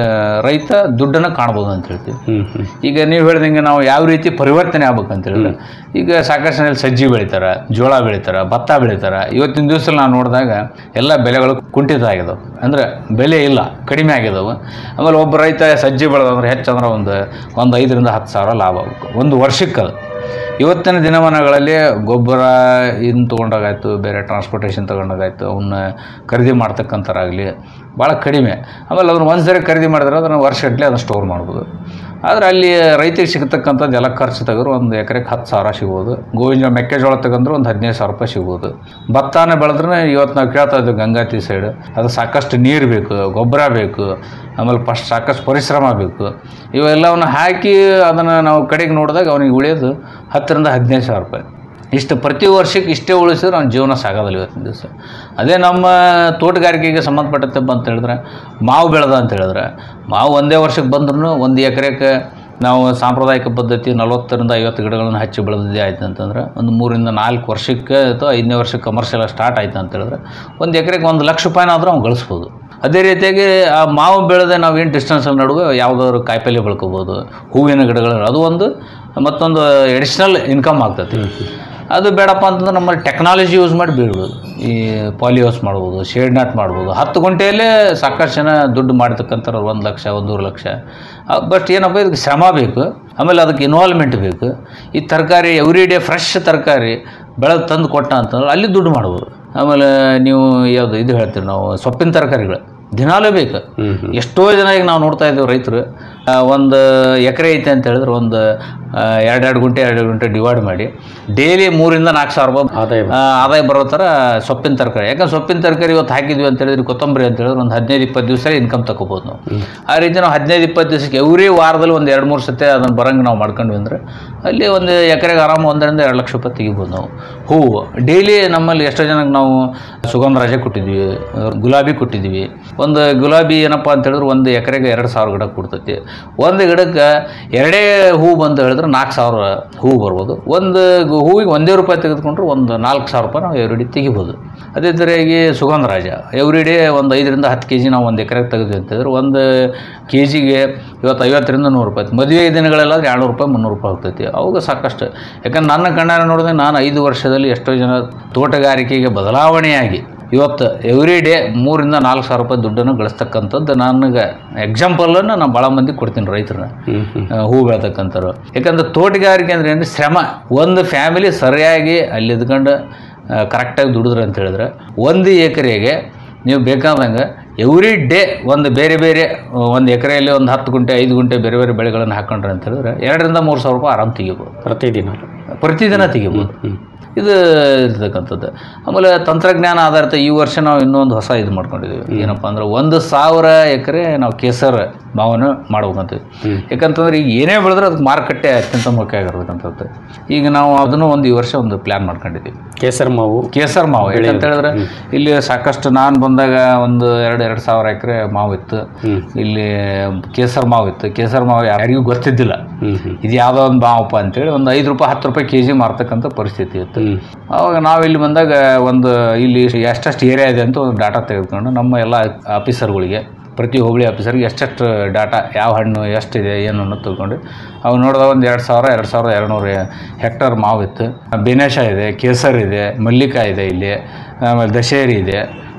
ರೈತ ದುಡ್ಡನ್ನು ಕಾಣ್ಬೋದು ಅಂತ ಹೇಳ್ತೀವಿ ಈಗ ನೀವು ಹೇಳ್ದಂಗೆ ನಾವು ಯಾವ ರೀತಿ ಪರಿವರ್ತನೆ ಆಗ್ಬೇಕು ಅಂತ ಹೇಳಿದ್ರೆ ಈಗ ಸಾಕಷ್ಟು ಜನ ಸಜ್ಜಿ ಬೆಳಿತಾರೆ ಜೋಳ ಬೆಳಿತಾರೆ ಭತ್ತ ಬೆಳಿತಾರೆ ಇವತ್ತಿನ ದಿವಸ ನಾವು ನೋಡಿದಾಗ ಎಲ್ಲ ಬೆಲೆಗಳು ಕುಂಠಿತ ಆಗಿದಾವೆ ಅಂದರೆ ಬೆಲೆ ಇಲ್ಲ ಕಡಿಮೆ ಆಗಿದಾವೆ ಆಮೇಲೆ ಒಬ್ಬ ರೈತ ಸಜ್ಜಿ ಬೆಳೆದಂದ್ರೆ ಹೆಚ್ಚಂದ್ರೆ ಒಂದು ಒಂದು ಐದರಿಂದ ಹತ್ತು ಸಾವಿರ ಲಾಭ ಆಗಬೇಕು ಒಂದು ವರ್ಷಕ್ಕೆ ಅದು ಇವತ್ತಿನ ದಿನಮಾನಗಳಲ್ಲಿ ಗೊಬ್ಬರ ಇನ್ನು ತೊಗೊಂಡಾಗಾಯ್ತು ಬೇರೆ ಟ್ರಾನ್ಸ್ಪೋರ್ಟೇಷನ್ ತೊಗೊಂಡಾಗಾಯ್ತು ಅವನ್ನ ಖರೀದಿ ಮಾಡ್ತಕ್ಕಂಥರಾಗಲಿ ಭಾಳ ಕಡಿಮೆ ಆಮೇಲೆ ಅದನ್ನು ಒಂದು ಸರಿ ಖರೀದಿ ಮಾಡಿದ್ರೆ ಅದನ್ನು ವರ್ಷಗಟ್ಟಲೆ ಅದನ್ನು ಸ್ಟೋರ್ ಮಾಡ್ಬೋದು ಆದರೆ ಅಲ್ಲಿ ರೈತರಿಗೆ ಸಿಗತಕ್ಕಂಥದ್ದು ಎಲ್ಲ ಖರ್ಚು ತೆಗೆದ್ರು ಒಂದು ಎಕರೆಗೆ ಹತ್ತು ಸಾವಿರ ಸಿಗ್ಬೋದು ಗೋವಿಂದ ಮೆಕ್ಕೆಜೋಳ ತಗೊಂಡ್ರೆ ಒಂದು ಹದಿನೈದು ಸಾವಿರ ರೂಪಾಯಿ ಸಿಗ್ಬೋದು ಭತ್ತನ ಬೆಳೆದ್ರೆ ಇವತ್ತು ನಾವು ಕೇಳ್ತಾ ಇದ್ದೀವಿ ಗಂಗಾತಿ ಸೈಡ್ ಅದು ಸಾಕಷ್ಟು ನೀರು ಬೇಕು ಗೊಬ್ಬರ ಬೇಕು ಆಮೇಲೆ ಫಸ್ಟ್ ಸಾಕಷ್ಟು ಪರಿಶ್ರಮ ಬೇಕು ಇವೆಲ್ಲವನ್ನು ಹಾಕಿ ಅದನ್ನು ನಾವು ಕಡೆಗೆ ನೋಡಿದಾಗ ಅವನಿಗೆ ಉಳಿಯೋದು ಹತ್ತರಿಂದ ಹದಿನೈದು ಸಾವಿರ ರೂಪಾಯಿ ಇಷ್ಟು ಪ್ರತಿ ವರ್ಷಕ್ಕೆ ಇಷ್ಟೇ ಉಳಿಸಿದ್ರೆ ಅವ್ನ ಜೀವನ ಸಾಗೋದಿಲ್ಲ ಇವತ್ತಿನ ದಿವಸ ಅದೇ ನಮ್ಮ ತೋಟಗಾರಿಕೆಗೆ ಸಂಬಂಧಪಟ್ಟಂತೆ ಅಂತ ಹೇಳಿದ್ರೆ ಮಾವು ಬೆಳೆದ ಅಂತ ಹೇಳಿದ್ರೆ ಮಾವು ಒಂದೇ ವರ್ಷಕ್ಕೆ ಬಂದ್ರೂ ಒಂದು ಎಕರೆಗೆ ನಾವು ಸಾಂಪ್ರದಾಯಿಕ ಪದ್ಧತಿ ನಲವತ್ತರಿಂದ ಐವತ್ತು ಗಿಡಗಳನ್ನು ಹಚ್ಚಿ ಬೆಳೆದಿದ್ದೇ ಆಯ್ತು ಅಂತಂದ್ರೆ ಒಂದು ಮೂರಿಂದ ನಾಲ್ಕು ವರ್ಷಕ್ಕೆ ಅಥವಾ ಐದನೇ ವರ್ಷಕ್ಕೆ ಕಮರ್ಷಿಯಲ್ ಸ್ಟಾರ್ಟ್ ಆಯ್ತು ಅಂತ ಹೇಳಿದ್ರೆ ಒಂದು ಎಕರೆಗೆ ಒಂದು ಲಕ್ಷ ರೂಪಾಯಿನಾದ್ರೂ ಅವ್ನು ಗಳಿಸ್ಬೋದು ಅದೇ ರೀತಿಯಾಗಿ ಆ ಮಾವು ಬೆಳೆದ ನಾವು ಏನು ಡಿಸ್ಟೆನ್ಸಲ್ಲಿ ನಡುವೆ ಯಾವುದಾದ್ರು ಕಾಯಿಪಲ್ಯ ಬೆಳ್ಕೊಬೋದು ಹೂವಿನ ಗಿಡಗಳು ಅದು ಒಂದು ಮತ್ತೊಂದು ಎಡಿಷ್ನಲ್ ಇನ್ಕಮ್ ಆಗ್ತೈತಿ ಅದು ಬೇಡಪ್ಪ ಅಂತಂದ್ರೆ ನಮ್ಮಲ್ಲಿ ಟೆಕ್ನಾಲಜಿ ಯೂಸ್ ಮಾಡಿ ಬೀಳ್ಬೋದು ಈ ಪಾಲಿಯೋಸ್ ಮಾಡ್ಬೋದು ಶೇಡ್ ನಾಟ್ ಮಾಡ್ಬೋದು ಹತ್ತು ಗಂಟೆಯಲ್ಲೇ ಸಾಕಷ್ಟು ಜನ ದುಡ್ಡು ಮಾಡ್ತಕ್ಕಂಥವ್ರು ಒಂದು ಲಕ್ಷ ಒಂದೂವರೆ ಲಕ್ಷ ಬಟ್ ಏನಪ್ಪ ಇದಕ್ಕೆ ಶ್ರಮ ಬೇಕು ಆಮೇಲೆ ಅದಕ್ಕೆ ಇನ್ವಾಲ್ವ್ಮೆಂಟ್ ಬೇಕು ಈ ತರಕಾರಿ ಎವ್ರಿ ಡೇ ಫ್ರೆಶ್ ತರಕಾರಿ ಬೆಳೆದು ತಂದು ಕೊಟ್ಟ ಅಂತಂದ್ರೆ ಅಲ್ಲಿ ದುಡ್ಡು ಮಾಡ್ಬೋದು ಆಮೇಲೆ ನೀವು ಯಾವುದು ಇದು ಹೇಳ್ತೀವಿ ನಾವು ಸೊಪ್ಪಿನ ತರಕಾರಿಗಳು ದಿನಾಲೂ ಬೇಕು ಎಷ್ಟೋ ಜನ ಈಗ ನಾವು ನೋಡ್ತಾ ಇದ್ದೀವಿ ರೈತರು ಆ, ಒಂದು ಎಕರೆ ಐತೆ ಅಂತ ಹೇಳಿದ್ರೆ ಒಂದು ಆ, ಎರಡೆರಡು ಗುಂಟೆ ಎರಡು ಗುಂಟೆ ಡಿವೈಡ್ ಮಾಡಿ ಡೈಲಿ ಮೂರಿಂದ ನಾಲ್ಕು ಸಾವಿರ ರೂಪಾಯಿ ಆದಾಯ ಆದಾಯ ಬರೋ ಥರ ಸೊಪ್ಪಿನ ತರಕಾರಿ ಯಾಕಂದ್ರೆ ಸೊಪ್ಪಿನ ತರಕಾರಿ ಇವತ್ತು ಹಾಕಿದ್ವಿ ಅಂತ ಹೇಳಿದ್ರೆ ಕೊತ್ತಂಬರಿ ಅಂತ ಹೇಳಿದ್ರೆ ಒಂದು ಹದಿನೈದು ಇಪ್ಪತ್ತು ದಿವಸ ಇನ್ಕಮ್ ತಗೋಬೋದು ನಾವು ಆ ರೀತಿ ನಾವು ಹದಿನೈದು ಇಪ್ಪತ್ತು ದಿವಸಕ್ಕೆ ಎವ್ರಿ ವಾರದಲ್ಲಿ ಒಂದು ಎರಡು ಮೂರು ಸತಿ ಅದನ್ನು ಬರಂಗೆ ನಾವು ಮಾಡ್ಕೊಂಡ್ವಿ ಅಂದರೆ ಅಲ್ಲಿ ಒಂದು ಎಕರೆಗೆ ಆರಾಮ ಒಂದರಿಂದ ಎರಡು ಲಕ್ಷ ರೂಪಾಯಿ ತೆಗಿಬೋದು ನಾವು ಹೂವು ಡೈಲಿ ನಮ್ಮಲ್ಲಿ ಎಷ್ಟೋ ಜನಕ್ಕೆ ನಾವು ಸುಗಂಧರಾಜ ಕೊಟ್ಟಿದ್ವಿ ಗುಲಾಬಿ ಕೊಟ್ಟಿದ್ವಿ ಒಂದು ಗುಲಾಬಿ ಏನಪ್ಪ ಅಂತ ಹೇಳಿದ್ರೆ ಒಂದು ಎಕರೆಗೆ ಎರಡು ಸಾವಿರ ಗಿಡ ಕೊಡ್ತೈತಿ ಒಂದು ಗಿಡಕ್ಕೆ ಎರಡೇ ಹೂ ಬಂದು ಹೇಳಿದ್ರೆ ನಾಲ್ಕು ಸಾವಿರ ಹೂ ಬರ್ಬೋದು ಒಂದು ಗು- ಹೂವಿಗೆ ಒಂದೇ ರೂಪಾಯಿ ತೆಗೆದುಕೊಂಡ್ರೆ ಒಂದು ನಾಲ್ಕು ಸಾವಿರ ರೂಪಾಯಿ ನಾವು ಎವ್ರಿ ಡೇ ತೆಗಿಬೋದು ಅದೇ ಥರವಾಗಿ ಸುಗಂಧರಾಜ ಎವ್ರಿ ಡೇ ಒಂದು ಐದರಿಂದ ಹತ್ತು ಕೆ ಜಿ ನಾವು ಒಂದು ಎಕರೆಗೆ ತೆಗೆದ್ವಿ ಅಂತಂದ್ರೆ ಒಂದು ಕೆ ಜಿಗೆ ಇವತ್ತು ಐವತ್ತರಿಂದ ನೂರು ರೂಪಾಯಿ ಮದುವೆ ದಿನಗಳೆಲ್ಲ ಎರಡುನೂರು ರೂಪಾಯಿ ಮುನ್ನೂರು ರೂಪಾಯಿ ಆಗ್ತೈತಿ ಅವಾಗ ಸಾಕಷ್ಟು ಯಾಕಂದ್ರೆ ನನ್ನ ಕಣ್ಣಾರೆ ನೋಡಿದ್ರೆ ನಾನು ಐದು ವರ್ಷದಲ್ಲಿ ಎಷ್ಟೋ ಜನ ತೋಟಗಾರಿಕೆಗೆ ಬದಲಾವಣೆಯಾಗಿ ಇವತ್ತು ಎವ್ರಿ ಡೇ ಮೂರಿಂದ ನಾಲ್ಕು ಸಾವಿರ ರೂಪಾಯಿ ದುಡ್ಡನ್ನು ಗಳಿಸ್ತಕ್ಕಂಥದ್ದು ನನಗೆ ಎಕ್ಸಾಂಪಲನ್ನು ನಾನು ಭಾಳ ಮಂದಿ ಕೊಡ್ತೀನಿ ರೈತರನ್ನ ಆ, ಹೂ ಬೆಳ್ತಕ್ಕಂಥವ್ರು ಯಾಕಂದ್ರೆ ತೋಟಗಾರಿಕೆ ಅಂದ್ರೆ ಏನು ಶ್ರಮ ಒಂದು ಫ್ಯಾಮಿಲಿ ಸರಿಯಾಗಿ ಅಲ್ಲಿ ಇದ್ಕೊಂಡು ಕರೆಕ್ಟಾಗಿ ದುಡಿದ್ರೆ ಅಂತ ಹೇಳಿದ್ರೆ ಒಂದು ಎಕರೆಗೆ ನೀವು ಬೇಕಾದಂಗೆ ಎವ್ರಿ ಡೇ ಒಂದು ಬೇರೆ ಬೇರೆ ಒಂದು ಎಕರೆಯಲ್ಲಿ ಒಂದು ಹತ್ತು ಗುಂಟೆ ಐದು ಗುಂಟೆ ಬೇರೆ ಬೇರೆ ಬೆಳೆಗಳನ್ನು ಹಾಕೊಂಡ್ರೆ ಅಂತ ಹೇಳಿದ್ರೆ ಎರಡರಿಂದ ಮೂರು ಸಾವಿರ ರೂಪಾಯಿ ಆರಾಮ್ ತೆಗಿಬೋದು
ಪ್ರತಿದಿನ
ಪ್ರತಿದಿನ ತೆಗಿಬೋದು ಇದು ಇರ್ತಕ್ಕಂಥದ್ದು ಆಮೇಲೆ ತಂತ್ರಜ್ಞಾನ ಆಧಾರಿತ ಈ ವರ್ಷ ನಾವು ಇನ್ನೊಂದು ಹೊಸ ಇದು ಮಾಡ್ಕೊಂಡಿದ್ದೀವಿ ಏನಪ್ಪ ಅಂದ್ರೆ ಒಂದು ಸಾವಿರ ಎಕರೆ ನಾವು ಕೇಸರ್ ಮಾವನ್ನು ಮಾಡ್ಬೇಕಂತೀವಿ ಯಾಕಂತಂದ್ರೆ ಈಗ ಏನೇ ಬೆಳೆದ್ರೆ ಅದಕ್ಕೆ ಮಾರುಕಟ್ಟೆ ಅತ್ಯಂತ ಮುಖ್ಯ ಆಗಿರ್ಬೇಕಂತದ್ದು ಈಗ ನಾವು ಅದನ್ನು ಒಂದು ಈ ವರ್ಷ ಒಂದು ಪ್ಲ್ಯಾನ್ ಮಾಡ್ಕೊಂಡಿದ್ದೀವಿ
ಕೇಸರ್ ಮಾವು
ಕೇಸರ್ ಮಾವು ಯಾಕಂತ ಹೇಳಿದ್ರೆ ಇಲ್ಲಿ ಸಾಕಷ್ಟು ನಾನು ಬಂದಾಗ ಒಂದು ಎರಡು ಎರಡು ಸಾವಿರ ಎಕರೆ ಮಾವು ಇತ್ತು ಇಲ್ಲಿ ಕೇಸರ್ ಮಾವು ಇತ್ತು ಕೇಸರ್ ಮಾವು ಯಾರಿಗೂ ಗೊತ್ತಿದ್ದಿಲ್ಲ ಇದು ಯಾವುದೋ ಒಂದು ಮಾವಪ್ಪ ಅಂತೇಳಿ ಒಂದು ಐದು ರೂಪಾಯಿ ಹತ್ತು ರೂಪಾಯಿ ಕೆ ಜಿ ಮಾರ್ತಕ್ಕಂಥ ಪರಿಸ್ಥಿತಿ ಇತ್ತು ಅವಾಗ ನಾವು ಇಲ್ಲಿ ಬಂದಾಗ ಒಂದು ಇಲ್ಲಿ ಎಷ್ಟೆಷ್ಟು ಏರಿಯಾ ಇದೆ ಅಂತ ಒಂದು ಡಾಟಾ ತೆಗೆದುಕೊಂಡು ನಮ್ಮ ಎಲ್ಲ ಆಫೀಸರ್ಗಳಿಗೆ ಪ್ರತಿ ಹೋಬಳಿ ಆಫೀಸರ್ಗೆ ಎಷ್ಟೆಷ್ಟು ಡಾಟಾ ಯಾವ ಹಣ್ಣು ಎಷ್ಟಿದೆ ಏನು ಅನ್ನೋದು ತಿಳ್ಕೊಂಡು ಅವು ನೋಡಿದಾಗ ಒಂದು ಎರಡು ಸಾವಿರ ಎರಡು ಸಾವಿರದ ಎರಡುನೂರು ಹೆಕ್ಟರ್ ಮಾವು ಇತ್ತು ಬೇನೇಶ ಇದೆ ಕೇಸರ್ ಇದೆ ಮಲ್ಲಿಕ ಇದೆ ಇಲ್ಲಿ ಆಮೇಲೆ ದಶೇರಿ ಇದೆ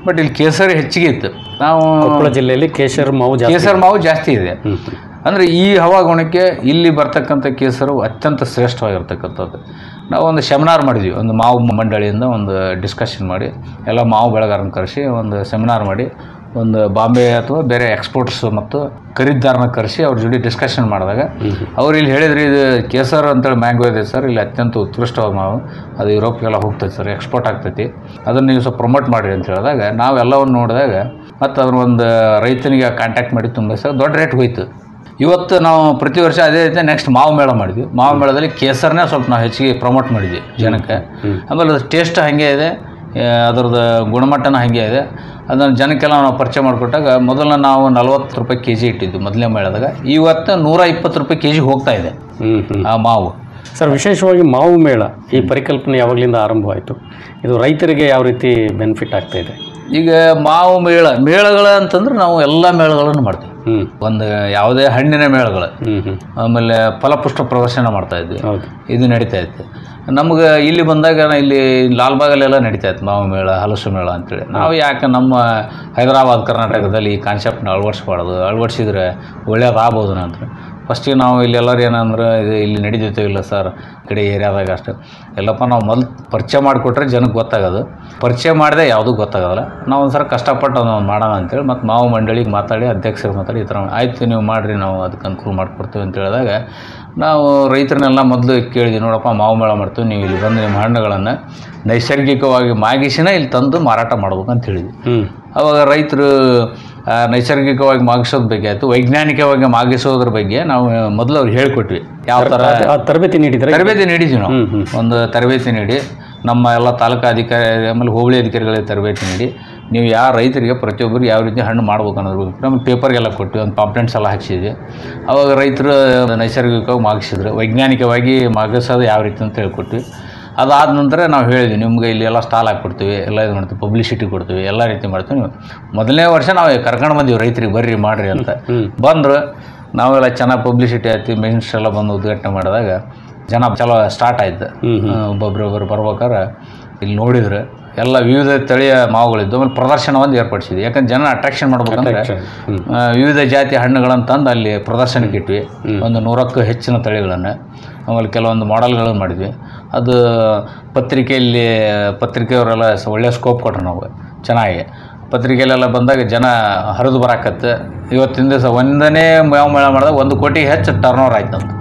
ಬಟ್ ಇಲ್ಲಿ ಕೇಸರಿ ಹೆಚ್ಚಿಗೆ ಇತ್ತು ನಾವು
ಕೊಪ್ಪಳ ಜಿಲ್ಲೆಯಲ್ಲಿ ಕೇಸರ್ ಮಾವು ಜಾಸ್ತಿ
ಕೇಸರ್ ಮಾವು ಜಾಸ್ತಿ ಇದೆ ಅಂದರೆ ಈ ಹವಾಗುಣಕ್ಕೆ ಇಲ್ಲಿ ಬರ್ತಕ್ಕಂಥ ಕೇಸರು ಅತ್ಯಂತ ಶ್ರೇಷ್ಠವಾಗಿರ್ತಕ್ಕಂಥದ್ದು ನಾವು ಒಂದು ಸೆಮಿನಾರ್ ಮಾಡಿದ್ವಿ ಒಂದು ಮಾವು ಮಂಡಳಿಯಿಂದ ಒಂದು ಡಿಸ್ಕಷನ್ ಮಾಡಿ ಎಲ್ಲ ಮಾವು ಬೆಳೆಗಾರನ ಕರೆಸಿ ಒಂದು ಸೆಮಿನಾರ್ ಮಾಡಿ ಒಂದು ಬಾಂಬೆ ಅಥವಾ ಬೇರೆ ಎಕ್ಸ್ಪೋರ್ಟ್ಸ್ ಮತ್ತು ಖರೀದಿದಾರನ ಕರೆಸಿ ಅವ್ರ ಜೊತೆ ಡಿಸ್ಕಷನ್ ಮಾಡಿದಾಗ ಅವ್ರು ಇಲ್ಲಿ ಹೇಳಿದ್ರಿ ಇದು ಕೇಸರ್ ಅಂತೇಳಿ ಮ್ಯಾಂಗೋ ಇದೆ ಸರ್ ಇಲ್ಲಿ ಅತ್ಯಂತ ಉತ್ಕೃಷ್ಟವಾದ ಮಾವು ಅದು ಯುರೋಪ್ಗೆಲ್ಲ ಹೋಗ್ತೈತೆ ಸರ್ ಎಕ್ಸ್ಪೋರ್ಟ್ ಆಗ್ತೈತಿ ಅದನ್ನು ನೀವು ಸ್ವಲ್ಪ ಪ್ರಮೋಟ್ ಮಾಡಿರಿ ಅಂತ ಹೇಳಿದಾಗ ನಾವೆಲ್ಲವನ್ನು ನೋಡಿದಾಗ ಮತ್ತು ಅದನ್ನ ಒಂದು ರೈತನಿಗೆ ಕಾಂಟ್ಯಾಕ್ಟ್ ಮಾಡಿ ತುಂಬ ಸರ್ ದೊಡ್ಡ ರೇಟ್ ಹೋಯ್ತು ಇವತ್ತು ನಾವು ಪ್ರತಿ ವರ್ಷ ಅದೇ ರೀತಿ ನೆಕ್ಸ್ಟ್ ಮಾವು ಮೇಳ ಮಾಡಿದ್ವಿ ಮಾವು ಮೇಳದಲ್ಲಿ ಕೇಸರನೇ ಸ್ವಲ್ಪ ನಾವು ಹೆಚ್ಚಿಗೆ ಪ್ರಮೋಟ್ ಮಾಡಿದ್ವಿ ಜನಕ್ಕೆ ಆಮೇಲೆ ಅದು ಟೇಸ್ಟ್ ಹಾಗೆ ಇದೆ ಆ, ಅದ್ರದ್ದು ಗುಣಮಟ್ಟನ ಹಾಗೆ ಇದೆ ಅದನ್ನು ಜನಕ್ಕೆಲ್ಲ ನಾವು ಪರಿಚಯ ಮಾಡಿಕೊಟ್ಟಾಗ ಮೊದಲ ನಾವು ನಲ್ವತ್ತು ರೂಪಾಯಿ ಕೆ ಜಿ ಇಟ್ಟಿದ್ವಿ ಮೊದಲನೇ ಮೇಳದಾಗ ಇವತ್ತು ನೂರ ಇಪ್ಪತ್ತು ರೂಪಾಯಿ ಕೆ ಜಿ ಹೋಗ್ತಾ ಇದೆ ಆ ಮಾವು
ಸರ್ ವಿಶೇಷವಾಗಿ ಮಾವು ಮೇಳ ಈ ಪರಿಕಲ್ಪನೆ ಯಾವಾಗಲಿಂದ ಆರಂಭವಾಯಿತು ಇದು ರೈತರಿಗೆ ಯಾವ ರೀತಿ ಬೆನಿಫಿಟ್ ಆಗ್ತಾ ಇದೆ
ಈಗ ಮಾವು ಮೇಳ ಮೇಳಗಳ ಅಂತಂದ್ರೆ ನಾವು ಎಲ್ಲ ಮೇಳಗಳನ್ನು ಮಾಡ್ತೀವಿ ಒಂದು ಯಾವುದೇ ಹಣ್ಣಿನ ಮೇಳಗಳು ಆಮೇಲೆ ಫಲಪುಷ್ಟ ಪ್ರದರ್ಶನ ಮಾಡ್ತಾ ಇದ್ವಿ ಇದು ನಡೀತಾ ಇತ್ತು ನಮ್ಗೆ ಇಲ್ಲಿ ಬಂದಾಗ ಇಲ್ಲಿ ಲಾಲ್ಬಾಗಲ್ಲೆಲ್ಲ ನಡೀತಾ ಇತ್ತು ಮಾವು ಮೇಳ ಹಲಸು ಮೇಳ ಅಂತೇಳಿ ನಾವು ಯಾಕೆ ನಮ್ಮ ಹೈದರಾಬಾದ್ ಕರ್ನಾಟಕದಲ್ಲಿ ಈ ಕಾನ್ಸೆಪ್ಟ್ನ ಅಳವಡಿಸ್ಬಾರ್ದು ಅಳವಡಿಸಿದ್ರೆ ಒಳ್ಳೇದಾಗ್ಬೋದು ಅಂತ ಫಸ್ಟಿಗೆ ನಾವು ಇಲ್ಲಿ ಎಲ್ಲರೂ ಏನಂದ್ರೆ ಇದು ಇಲ್ಲಿ ನಡೀತೈತೆ ಇಲ್ಲ ಸರ್ ಈ ಕಡೆ ಏರಿಯಾದಾಗ ಅಷ್ಟೇ ಎಲ್ಲಪ್ಪ ನಾವು ಮೊದಲು ಪರಿಚಯ ಮಾಡಿಕೊಟ್ರೆ ಜನಕ್ಕೆ ಗೊತ್ತಾಗೋದು ಪರಿಚಯ ಮಾಡಿದೆ ಯಾವುದೂ ಗೊತ್ತಾಗೋದಿಲ್ಲ ನಾವು ಒಂದು ಸಲ ಕಷ್ಟಪಟ್ಟು ಅದನ್ನು ಮಾಡೋಣ ಅಂತೇಳಿ ಮತ್ತು ಮಾವು ಮಂಡಳಿಗೆ ಮಾತಾಡಿ ಅಧ್ಯಕ್ಷರು ಮಾತಾಡಿ ಈ ಥರ ಆಯ್ತು ನೀವು ಮಾಡಿರಿ ನಾವು ಅದಕ್ಕೆ ಅನುಕೂಲ ಮಾಡಿಕೊಡ್ತೀವಿ ಅಂತ ಹೇಳಿದಾಗ ನಾವು ರೈತರನ್ನೆಲ್ಲ ಮೊದಲು ಕೇಳಿದ್ವಿ ನೋಡಪ್ಪ ಮಾವು ಮೇಳ ಮಾಡ್ತೀವಿ ನೀವು ಇಲ್ಲಿ ಬಂದು ನಿಮ್ಮ ಹಣ್ಣುಗಳನ್ನು ನೈಸರ್ಗಿಕವಾಗಿ ಮಾಗಿಸಿನ ಇಲ್ಲಿ ತಂದು ಮಾರಾಟ ಮಾಡ್ಬೇಕು ಅಂತ ಹೇಳಿದ್ವಿ ಅವಾಗ ರೈತರು ಆ, ನೈಸರ್ಗಿಕವಾಗಿ ಮಾಗಿಸೋದ್ರ ಬಗ್ಗೆ ಆಯಿತು ವೈಜ್ಞಾನಿಕವಾಗಿ ಮಾಗಿಸೋದ್ರ ಬಗ್ಗೆ ನಾವು ಮೊದಲು ಅವ್ರಿಗೆ ಹೇಳ್ಕೊಟ್ವಿ ಯಾವ ಥರ
ಆ ತರಬೇತಿ ನೀಡಿದ್ರೆ
ತರಬೇತಿ ನೀಡಿದ್ವಿ ನಾವು ಒಂದು ತರಬೇತಿ ನೀಡಿ ನಮ್ಮ ಎಲ್ಲ ತಾಲೂಕು ಅಧಿಕಾರಿ ಆಮೇಲೆ ಹೋಬಳಿ ಅಧಿಕಾರಿಗಳಿಗೆ ತರಬೇತಿ ನೀಡಿ ನೀವು ಯಾವ ರೈತರಿಗೆ ಪ್ರತಿಯೊಬ್ಬರಿಗೆ ಯಾವ ರೀತಿ ಹಣ್ಣು ಮಾಡ್ಬೇಕು ಅನ್ನೋದ್ರ ಬಗ್ಗೆ ನಮಗೆ ಪೇಪರ್ಗೆಲ್ಲ ಕೊಟ್ಟು ಒಂದು ಪಾಂಪ್ಲೆಂಟ್ಸ್ ಎಲ್ಲ ಹಾಕ್ಸಿದ್ವಿ ಅವಾಗ ರೈತರು ನೈಸರ್ಗಿಕವಾಗಿ ಮಾಗಿಸಿದ್ರು ವೈಜ್ಞಾನಿಕವಾಗಿ ಮಾಗಿಸೋದು ಯಾವ ರೀತಿ ಅಂತ ಹೇಳ್ಕೊಟ್ವಿ ಅದಾದ ನಂತರ ನಾವು ಹೇಳಿದ್ವಿ ನಿಮ್ಗೆ ಇಲ್ಲಿ ಎಲ್ಲ ಸ್ಟಾಲ್ ಹಾಕ್ಕೊಡ್ತೀವಿ ಎಲ್ಲ ಇದು ಮಾಡ್ತೀವಿ ಪಬ್ಲಿಸಿಟಿ ಕೊಡ್ತೀವಿ ಎಲ್ಲ ರೀತಿ ಮಾಡ್ತೀವಿ ನೀವು ಮೊದಲನೇ ವರ್ಷ ನಾವು ಕರ್ಕೊಂಡು ಬಂದೀವಿ ರೈತರಿಗೆ ಬರ್ರಿ ಮಾಡ್ರಿ ಅಂತ ಬಂದರು ನಾವೆಲ್ಲ ಚೆನ್ನಾಗಿ ಪಬ್ಲಿಸಿಟಿ ಆಯ್ತು ಮಿನಿಸ್ಟರ್ ಎಲ್ಲ ಬಂದು ಉದ್ಘಾಟನೆ ಮಾಡಿದಾಗ ಜನ ಚಲೋ ಸ್ಟಾರ್ಟ್ ಆಯ್ತು ಒಬ್ಬೊಬ್ರು ಒಬ್ಬರು ಬರ್ಬೇಕಾರೆ ಇಲ್ಲಿ ನೋಡಿದ್ರೆ ಎಲ್ಲ ವಿವಿಧ ತಳಿಯ ಮಾವುಗಳಿದ್ದು ಆಮೇಲೆ ಪ್ರದರ್ಶನ ಒಂದು ಏರ್ಪಡಿಸಿದ್ವಿ ಯಾಕಂದ್ರೆ ಜನ ಅಟ್ರಾಕ್ಷನ್ ಮಾಡ್ಬೇಕಂದ್ರೆ ಆ, ವಿವಿಧ ಜಾತಿಯ ಹಣ್ಣುಗಳನ್ನು ತಂದು ಅಲ್ಲಿ ಪ್ರದರ್ಶನಕ್ಕೆ ಇಟ್ವಿ ಒಂದು ನೂರಕ್ಕೂ ಹೆಚ್ಚಿನ ತಳಿಗಳನ್ನು ಆಮೇಲೆ ಕೆಲವೊಂದು ಮಾಡೆಲ್ಗಳನ್ನು ಮಾಡಿದ್ವಿ ಅದು ಪತ್ರಿಕೆಯಲ್ಲಿ ಪತ್ರಿಕೆಯವರೆಲ್ಲ ಸ- ಒಳ್ಳೆ ಸ್ಕೋಪ್ ಕೊಟ್ರು ನಾವು ಚೆನ್ನಾಗಿ ಪತ್ರಿಕೆಯಲ್ಲೆಲ್ಲ ಬಂದಾಗ ಜನ ಹರಿದು ಬರಾಕತ್ತೆ ಇವತ್ತಿನ ದಿವಸ ಒಂದನೇ ಮಾವು ಮೇಳ ಮಾಡಿದಾಗ ಒಂದು ಕೋಟಿ ಹೆಚ್ಚು ಟರ್ನ್ ಓವರ್ ಆಯ್ತು ಅಂತ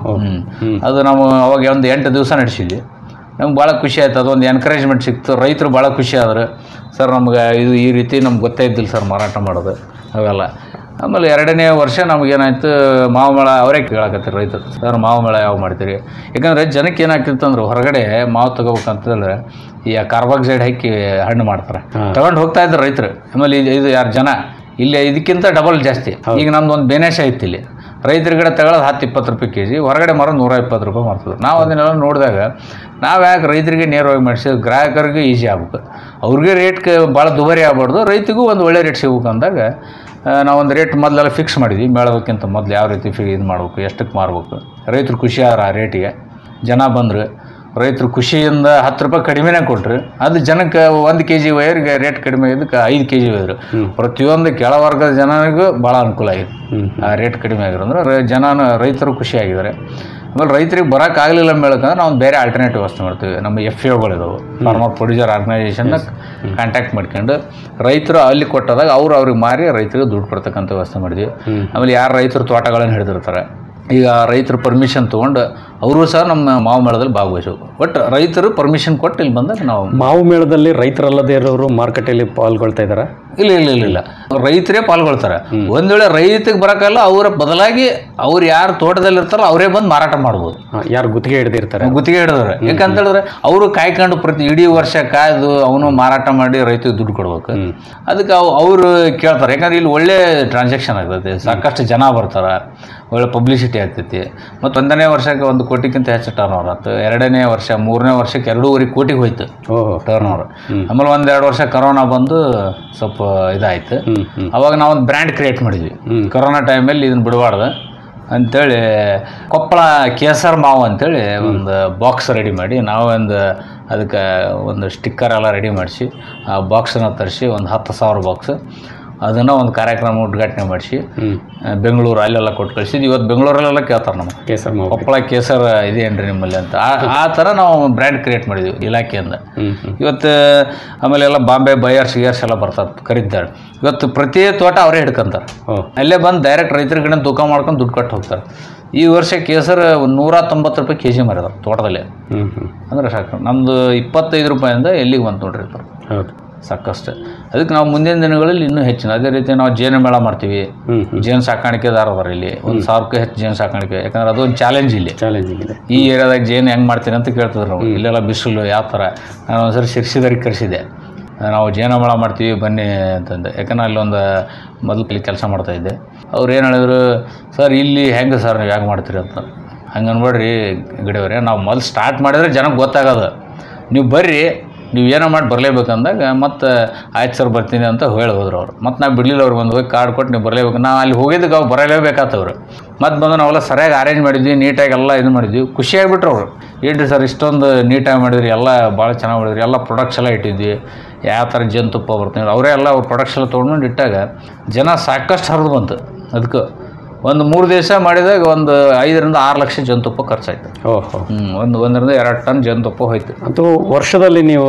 ಹ್ಮ್. ಅದು ನಾವು ಅವಾಗ ಒಂದು ಎಂಟು ದಿವಸ ನಡೆಸಿದ್ವಿ ನಮ್ಗೆ ಭಾಳ ಖುಷಿ ಆಯ್ತು ಅದೊಂದು ಎನ್ಕರೇಜ್ಮೆಂಟ್ ಸಿಕ್ತು ರೈತರು ಭಾಳ ಖುಷಿ ಆದರು ಸರ್ ನಮ್ಗೆ ಇದು ಈ ರೀತಿ ನಮ್ಗೆ ಗೊತ್ತೇ ಇದ್ದಿಲ್ಲ ಸರ್ ಮಾರಾಟ ಮಾಡೋದು ಅವೆಲ್ಲ ಆಮೇಲೆ ಎರಡನೇ ವರ್ಷ ನಮಗೇನಾಯ್ತು ಮಾವು ಮೇಳ ಅವರೇ ಕೇಳಕತ್ತಾರೆ ರೈತರು ಸರ್ ಮಾವು ಮೇಳ ಯಾವ ಮಾಡ್ತೀರಿ ಯಾಕಂದರೆ ಜನಕ್ಕೆ ಏನಾಗ್ತಿತ್ತು ಅಂದ್ರೆ ಹೊರಗಡೆ ಮಾವು ತಗೋಬೇಕಂತಂದ್ರೆ ಈ ಕಾರ್ಬಾಕ್ಸೈಡ್ ಹಾಕಿ ಹಣ್ಣು ಮಾಡ್ತಾರೆ ತಗೊಂಡು ಹೋಗ್ತಾ ಇದ್ರು ರೈತರು ಆಮೇಲೆ ಇದು ಇದು ಯಾರು ಜನ ಇಲ್ಲಿ ಇದಕ್ಕಿಂತ ಡಬಲ್ ಜಾಸ್ತಿ ಈಗ ನಮ್ದು ಒಂದು ಬೇನೇಶ ಐತಿ ಇಲ್ಲಿ ರೈತರ ಕಡೆ ತಗೊಳ್ಳೋದು ಹತ್ತು ಇಪ್ಪತ್ತು ರೂಪಾಯಿ ಕೆ ಜಿ ಹೊರಗಡೆ ಮರ ನೂರ ಇಪ್ಪತ್ತು ರೂಪಾಯಿ ಮಾಡ್ತದೆ ನಾವು ಅದನ್ನೆಲ್ಲ ನೋಡಿದಾಗ ನಾವು ಯಾಕೆ ರೈತರಿಗೆ ನೇರವಾಗಿ ಮಾಡಿಸಿ ಗ್ರಾಹಕರಿಗೆ ಈಸಿ ಆಗ್ಬೇಕು ಅವ್ರಿಗೆ ರೇಟ್ ಭಾಳ ದುಬಾರಿ ಆಗ್ಬಾರ್ದು ರೈತಿಗೂ ಒಂದು ಒಳ್ಳೆ ರೇಟ್ ಸಿಗ್ಬೇಕು ಅಂದಾಗ ಆ, ನಾವೊಂದು ರೇಟ್ ಮೊದಲೆಲ್ಲ ಫಿಕ್ಸ್ ಮಾಡಿದ್ವಿ ಮೇಳೋದಕ್ಕಿಂತ ಮೊದಲು ಯಾವ ರೀತಿ ಫಿ ಇದು ಮಾಡ್ಬೇಕು ಎಷ್ಟಕ್ಕೆ ಮಾರ್ಬೇಕು ರೈತರು ಖುಷಿ ಆದ್ರ ಆ ರೇಟಿಗೆ ಜನ ಬಂದರು ರೈತರು ಖುಷಿಯಿಂದ ಹತ್ತು ರೂಪಾಯಿ ಕಡಿಮೆನೇ ಕೊಟ್ರು ಅದು ಜನಕ್ಕೆ ಒಂದು ಕೆ ಜಿ ವೈರ್ಗೆ ರೇಟ್ ಕಡಿಮೆ ಇದಕ್ಕೆ ಐದು ಕೆ ಜಿ ವೈರು ಪ್ರತಿಯೊಂದು ಕೆಳವರ್ಗದ ಜನರಿಗೂ ಭಾಳ ಅನುಕೂಲ ಆಗಿದೆ ಆ ರೇಟ್ ಕಡಿಮೆ ಆಗಿರೋದ್ರೆ ರ- ಜನನ ರೈತರು ಖುಷಿಯಾಗಿದ್ದಾರೆ ಆಮೇಲೆ ರೈತರಿಗೆ ಬರೋಕ್ಕಾಗಲಿಲ್ಲ ಮೇಳಕ್ಕಂದ್ರೆ ನಾವು ಒಂದು ಬೇರೆ ಆಲ್ಟರ್ನೇಟಿವ್ ವ್ಯವಸ್ಥೆ ಮಾಡ್ತೀವಿ ನಮ್ಮ ಎಫ್ ಇದಾವೆ ಫಾರ್ಮರ್ ಪ್ರೊಡ್ಯೂಸರ್ ಆರ್ಗನೈಸೇಷನ್ನ ಕಾಂಟ್ಯಾಕ್ಟ್ ಮಾಡ್ಕೊಂಡು ರೈತರು ಅಲ್ಲಿ ಕೊಟ್ಟದಾಗ ಅವ್ರು ಅವ್ರಿಗೆ ಮಾರಿ ರೈತರಿಗೆ ದುಡ್ಡು ಕೊಡ್ತಕ್ಕಂಥ ವ್ಯವಸ್ಥೆ ಮಾಡಿದ್ವಿ ಆಮೇಲೆ ಯಾರು ರೈತರು ತೋಟಗಳನ್ನು ಹಿಡಿದಿರ್ತಾರೆ ಈಗ ರೈತರು ಪರ್ಮಿಷನ್ ತೊಗೊಂಡು ಅವರು ಸಹ ನಮ್ಮ ಮಾವು ಮೇಳದಲ್ಲಿ ಭಾಗವಹಿಸಬೇಕು ಬಟ್ ರೈತರು ಪರ್ಮಿಷನ್ ಕೊಟ್ಟು ಇಲ್ಲಿ ಬಂದಾಗ ನಾವು
ಮಾವು ಮೇಳದಲ್ಲಿ ರೈತರಲ್ಲದೇ ಇರೋರು ಮಾರುಕಟ್ಟೆಯಲ್ಲಿ ಪಾಲ್ಗೊಳ್ತಾ ಇದ್ದಾರಾ
ಇಲ್ಲ ಇಲ್ಲ ಇಲ್ಲ ಇಲ್ಲ ರೈತರೇ ಪಾಲ್ಗೊಳ್ತಾರೆ ಒಂದ್ ವೇಳೆ ರೈತಗೆ ಬರಕಲ್ಲ ಅವರ ಬದಲಾಗಿ ಅವ್ರು ಯಾರು ತೋಟದಲ್ಲಿ ಇರ್ತಾರೋ ಅವರೇ ಬಂದು ಮಾರಾಟ ಮಾಡ್ಬೋದು
ಯಾರು ಗುತ್ತಿಗೆ ಹಿಡಿದಿರ್ತಾರೆ
ಗುತ್ತಿಗೆ ಹಿಡಿದ್ರೆ ಯಾಕಂತ ಹೇಳಿದ್ರೆ ಅವರು ಕಾಯ್ಕೊಂಡು ಪ್ರತಿ ಇಡೀ ವರ್ಷ ಕಾಯ್ದು ಅವನು ಮಾರಾಟ ಮಾಡಿ ರೈತರಿಗೆ ದುಡ್ಡು ಕೊಡ್ಬೇಕು ಅದಕ್ಕೆ ಅವ್ ಅವರು ಕೇಳ್ತಾರೆ ಯಾಕಂದ್ರೆ ಇಲ್ಲಿ ಒಳ್ಳೆ ಟ್ರಾನ್ಸಾಕ್ಷನ್ ಆಗ್ತೈತಿ ಸಾಕಷ್ಟು ಜನ ಬರ್ತಾರ ಒಳ್ಳೆ ಪಬ್ಲಿಸಿಟಿ ಆಗ್ತೈತಿ ಮತ್ತು ಒಂದನೇ ವರ್ಷಕ್ಕೆ ಒಂದು ಕೋಟಿಗಿಂತ ಹೆಚ್ಚು ಟರ್ನ್ ಓವರ್ ಆಯ್ತು ಎರಡನೇ ವರ್ಷ ಮೂರನೇ ವರ್ಷಕ್ಕೆ ಎರಡೂವರೆ ಕೋಟಿಗೆ ಹೋಯ್ತು ಟರ್ನ್ ಓವರ್ ಆಮೇಲೆ ಒಂದೆರಡು ವರ್ಷ ಕರೋನಾ ಬಂದು ಸ್ವಲ್ಪ ಇದಾಯ್ತು ಅವಾಗ ನಾವು ಒಂದು ಬ್ರ್ಯಾಂಡ್ ಕ್ರಿಯೇಟ್ ಮಾಡಿದ್ವಿ ಕರೋನಾ ಟೈಮಲ್ಲಿ ಇದನ್ನ ಬಿಡಬಾರ್ದು ಅಂತೇಳಿ ಕೊಪ್ಪಳ ಕೇಸರ್ ಮಾವು ಅಂತೇಳಿ ಒಂದು ಬಾಕ್ಸ್ ರೆಡಿ ಮಾಡಿ ನಾವೊಂದು ಅದಕ್ಕೆ ಒಂದು ಸ್ಟಿಕ್ಕರ್ ಎಲ್ಲ ರೆಡಿ ಮಾಡಿಸಿ ಆ ಬಾಕ್ಸನ್ನ ತರಿಸಿ ಒಂದು ಹತ್ತು ಸಾವಿರ ಬಾಕ್ಸ್ ಅದನ್ನು ಒಂದು ಕಾರ್ಯಕ್ರಮ ಉದ್ಘಾಟನೆ ಮಾಡಿಸಿ ಬೆಂಗಳೂರು ಅಲ್ಲೆಲ್ಲ ಕೊಟ್ಟು ಕಳಿಸಿದ್ದು ಇವತ್ತು ಬೆಂಗಳೂರಲ್ಲೆಲ್ಲ ಕೇಳ್ತಾರೆ ನಮ್ಮ
ಕೇಸರ್ ಮಾವು
ಕೊಪ್ಪಳ ಕೇಸರ್ ಇದೇನ್ರಿ ನಿಮ್ಮಲ್ಲಿ ಅಂತ ಆ- ಆ ಥರ ನಾವು ಬ್ರ್ಯಾಂಡ್ ಕ್ರಿಯೇಟ್ ಮಾಡಿದ್ವಿ ಇಲಾಖೆಯಿಂದ ಇವತ್ತು ಆಮೇಲೆ ಎಲ್ಲ ಬಾಂಬೆ ಬಯರ್ಸ್ ಗಿಯರ್ಸ್ ಎಲ್ಲ ಬರ್ತಾರೆ ಕರೀತಾರೆ ಇವತ್ತು ಪ್ರತಿ ತೋಟ ಅವರೇ ಹಿಡ್ಕೊಂತಾರೆ ಅಲ್ಲೇ ಬಂದು ಡೈರೆಕ್ಟ್ ರೈತರ ಕಡೆ ತೂಕ ಮಾಡ್ಕೊಂಡು ದುಡ್ಡು ಕೊಟ್ಟು ಹೋಗ್ತಾರೆ ಈ ವರ್ಷ ಕೇಸರ್ ಒಂದು ನೂರ ತೊಂಬತ್ತು ರೂಪಾಯಿ ಕೆ ಜಿ ಮಾರಿದಾರೆ ತೋಟದಲ್ಲೇ ಅಂದ್ರೆ ಸಾಕು ನಮ್ಮದು ಇಪ್ಪತ್ತೈದು ರೂಪಾಯಿಂದ ಎಲ್ಲಿಗೆ ಬಂತು ನೋಡ್ರಿ ಸರ್
ಹೌದು
ಸಾಕಷ್ಟು ಅದಕ್ಕೆ ನಾವು ಮುಂದಿನ ದಿನಗಳಲ್ಲಿ ಇನ್ನೂ ಹೆಚ್ಚಿನ ಅದೇ ರೀತಿ ನಾವು ಜೇನು ಮೇಳ ಮಾಡ್ತೀವಿ ಜೇನು ಸಾಕಾಣಿಕೆದಾರ ಅದಾರ ಇಲ್ಲಿ ಒಂದು ಸಾವಿರಕ್ಕೂ ಹೆಚ್ಚು ಜೇನು ಸಾಕಾಣಿಕೆ ಯಾಕಂದ್ರೆ ಅದೊಂದು ಚಾಲೆಂಜ್ ಇಲ್ಲಿ
ಚಾಲೆಂಜ್ ಇದೆ
ಈ ಏರಿಯಾದಾಗ ಜೇನು ಹೆಂಗೆ ಮಾಡ್ತೀನಿ ಅಂತ ಕೇಳ್ತಿದ್ರು ನಾವು ಇಲ್ಲೆಲ್ಲ ಬಿಸಿಲು ಯಾವ ಥರ ನಾನು ಒಂದ್ಸರಿ ಶಿರ್ಸಿದರಿಗೆ ಕರೆಸಿದ್ದೆ ನಾವು ಜೇನು ಮೇಳ ಮಾಡ್ತೀವಿ ಬನ್ನಿ ಅಂತಂದೆ ಯಾಕಂದ್ರೆ ಅಲ್ಲಿ ಒಂದು ಮೊದಲು ಇಲ್ಲಿ ಕೆಲಸ ಮಾಡ್ತಾ ಇದ್ದೆ ಅವ್ರು ಏನು ಹೇಳಿದ್ರು ಸರ್ ಇಲ್ಲಿ ಹೆಂಗೆ ಸರ್ ನೀವು ಹೆಂಗೆ ಮಾಡ್ತೀರಿ ಅಂತ ಹಂಗೆ ಅನ್ಬೇಡ್ರಿ ಗಿಡವ್ರೆ ನಾವು ಮೊದಲು ಸ್ಟಾರ್ಟ್ ಮಾಡಿದ್ರೆ ಜನಕ್ಕೆ ಗೊತ್ತಾಗೋದು ನೀವು ಬರ್ರಿ ನೀವು ಏನೋ ಮಾಡಿ ಬರಲೇಬೇಕಂದಾಗ ಮತ್ತು ಆಯ್ತು ಸರ್ ಬರ್ತೀನಿ ಅಂತ ಹೇಳಿ ಹೋದ್ರು ಅವ್ರು ಮತ್ತು ನಾವು ಬಿಡಲಿಲ್ಲ ಅವ್ರು ಒಂದು ಹೋಗಿ ಕಾರ್ಡ್ ಕೊಟ್ಟು ನೀವು ಬರಲೇಬೇಕು ನಾವು ಅಲ್ಲಿ ಹೋಗಿದ್ದಕ್ಕೆ ಅವ್ರು ಬರಲೇಬೇಕಾತವ್ರು ಮತ್ತು ಬಂದು ನಾವೆಲ್ಲ ಸರಿಯಾಗಿ ಅರೇಂಜ್ ಮಾಡಿದ್ವಿ ನೀಟಾಗಿ ಎಲ್ಲ ಇದು ಮಾಡಿದ್ವಿ ಖುಷಿಯಾಗಿಬಿಟ್ರು ಅವರು ಏನ್ರಿ ಸರ್ ಇಷ್ಟೊಂದು ನೀಟಾಗಿ ಮಾಡಿದ್ರಿ ಎಲ್ಲ ಭಾಳ ಚೆನ್ನಾಗಿ ಮಾಡಿದ್ರಿ ಎಲ್ಲ ಪ್ರೊಡಕ್ಟ್ಸ್ ಎಲ್ಲ ಇಟ್ಟಿದ್ವಿ ಯಾವ ಥರ ಜೇನುತುಪ್ಪ ಬರ್ತೀನಿ ಅವರೇ ಎಲ್ಲ ಅವ್ರ ಪ್ರೊಡಕ್ಟ್ಸ್ ಎಲ್ಲ ತೊಗೊಂಡು ಇಟ್ಟಾಗ ಜನ ಸಾಕಷ್ಟು ಹರಿದು ಬಂತು ಅದಕ್ಕೆ ಒಂದು ಮೂರು ದಿವಸ ಮಾಡಿದಾಗ ಒಂದು ಐದರಿಂದ ಆರು ಲಕ್ಷ ಜೇನುತುಪ್ಪ ಖರ್ಚಾಯ್ತು
ಓಹೋ
ಹ್ಞೂ ಒಂದು ಒಂದರಿಂದ ಎರಡು ಟನ್ ಜೇನುತುಪ್ಪ ಹೋಯ್ತು
ಅಂತೂ ವರ್ಷದಲ್ಲಿ ನೀವು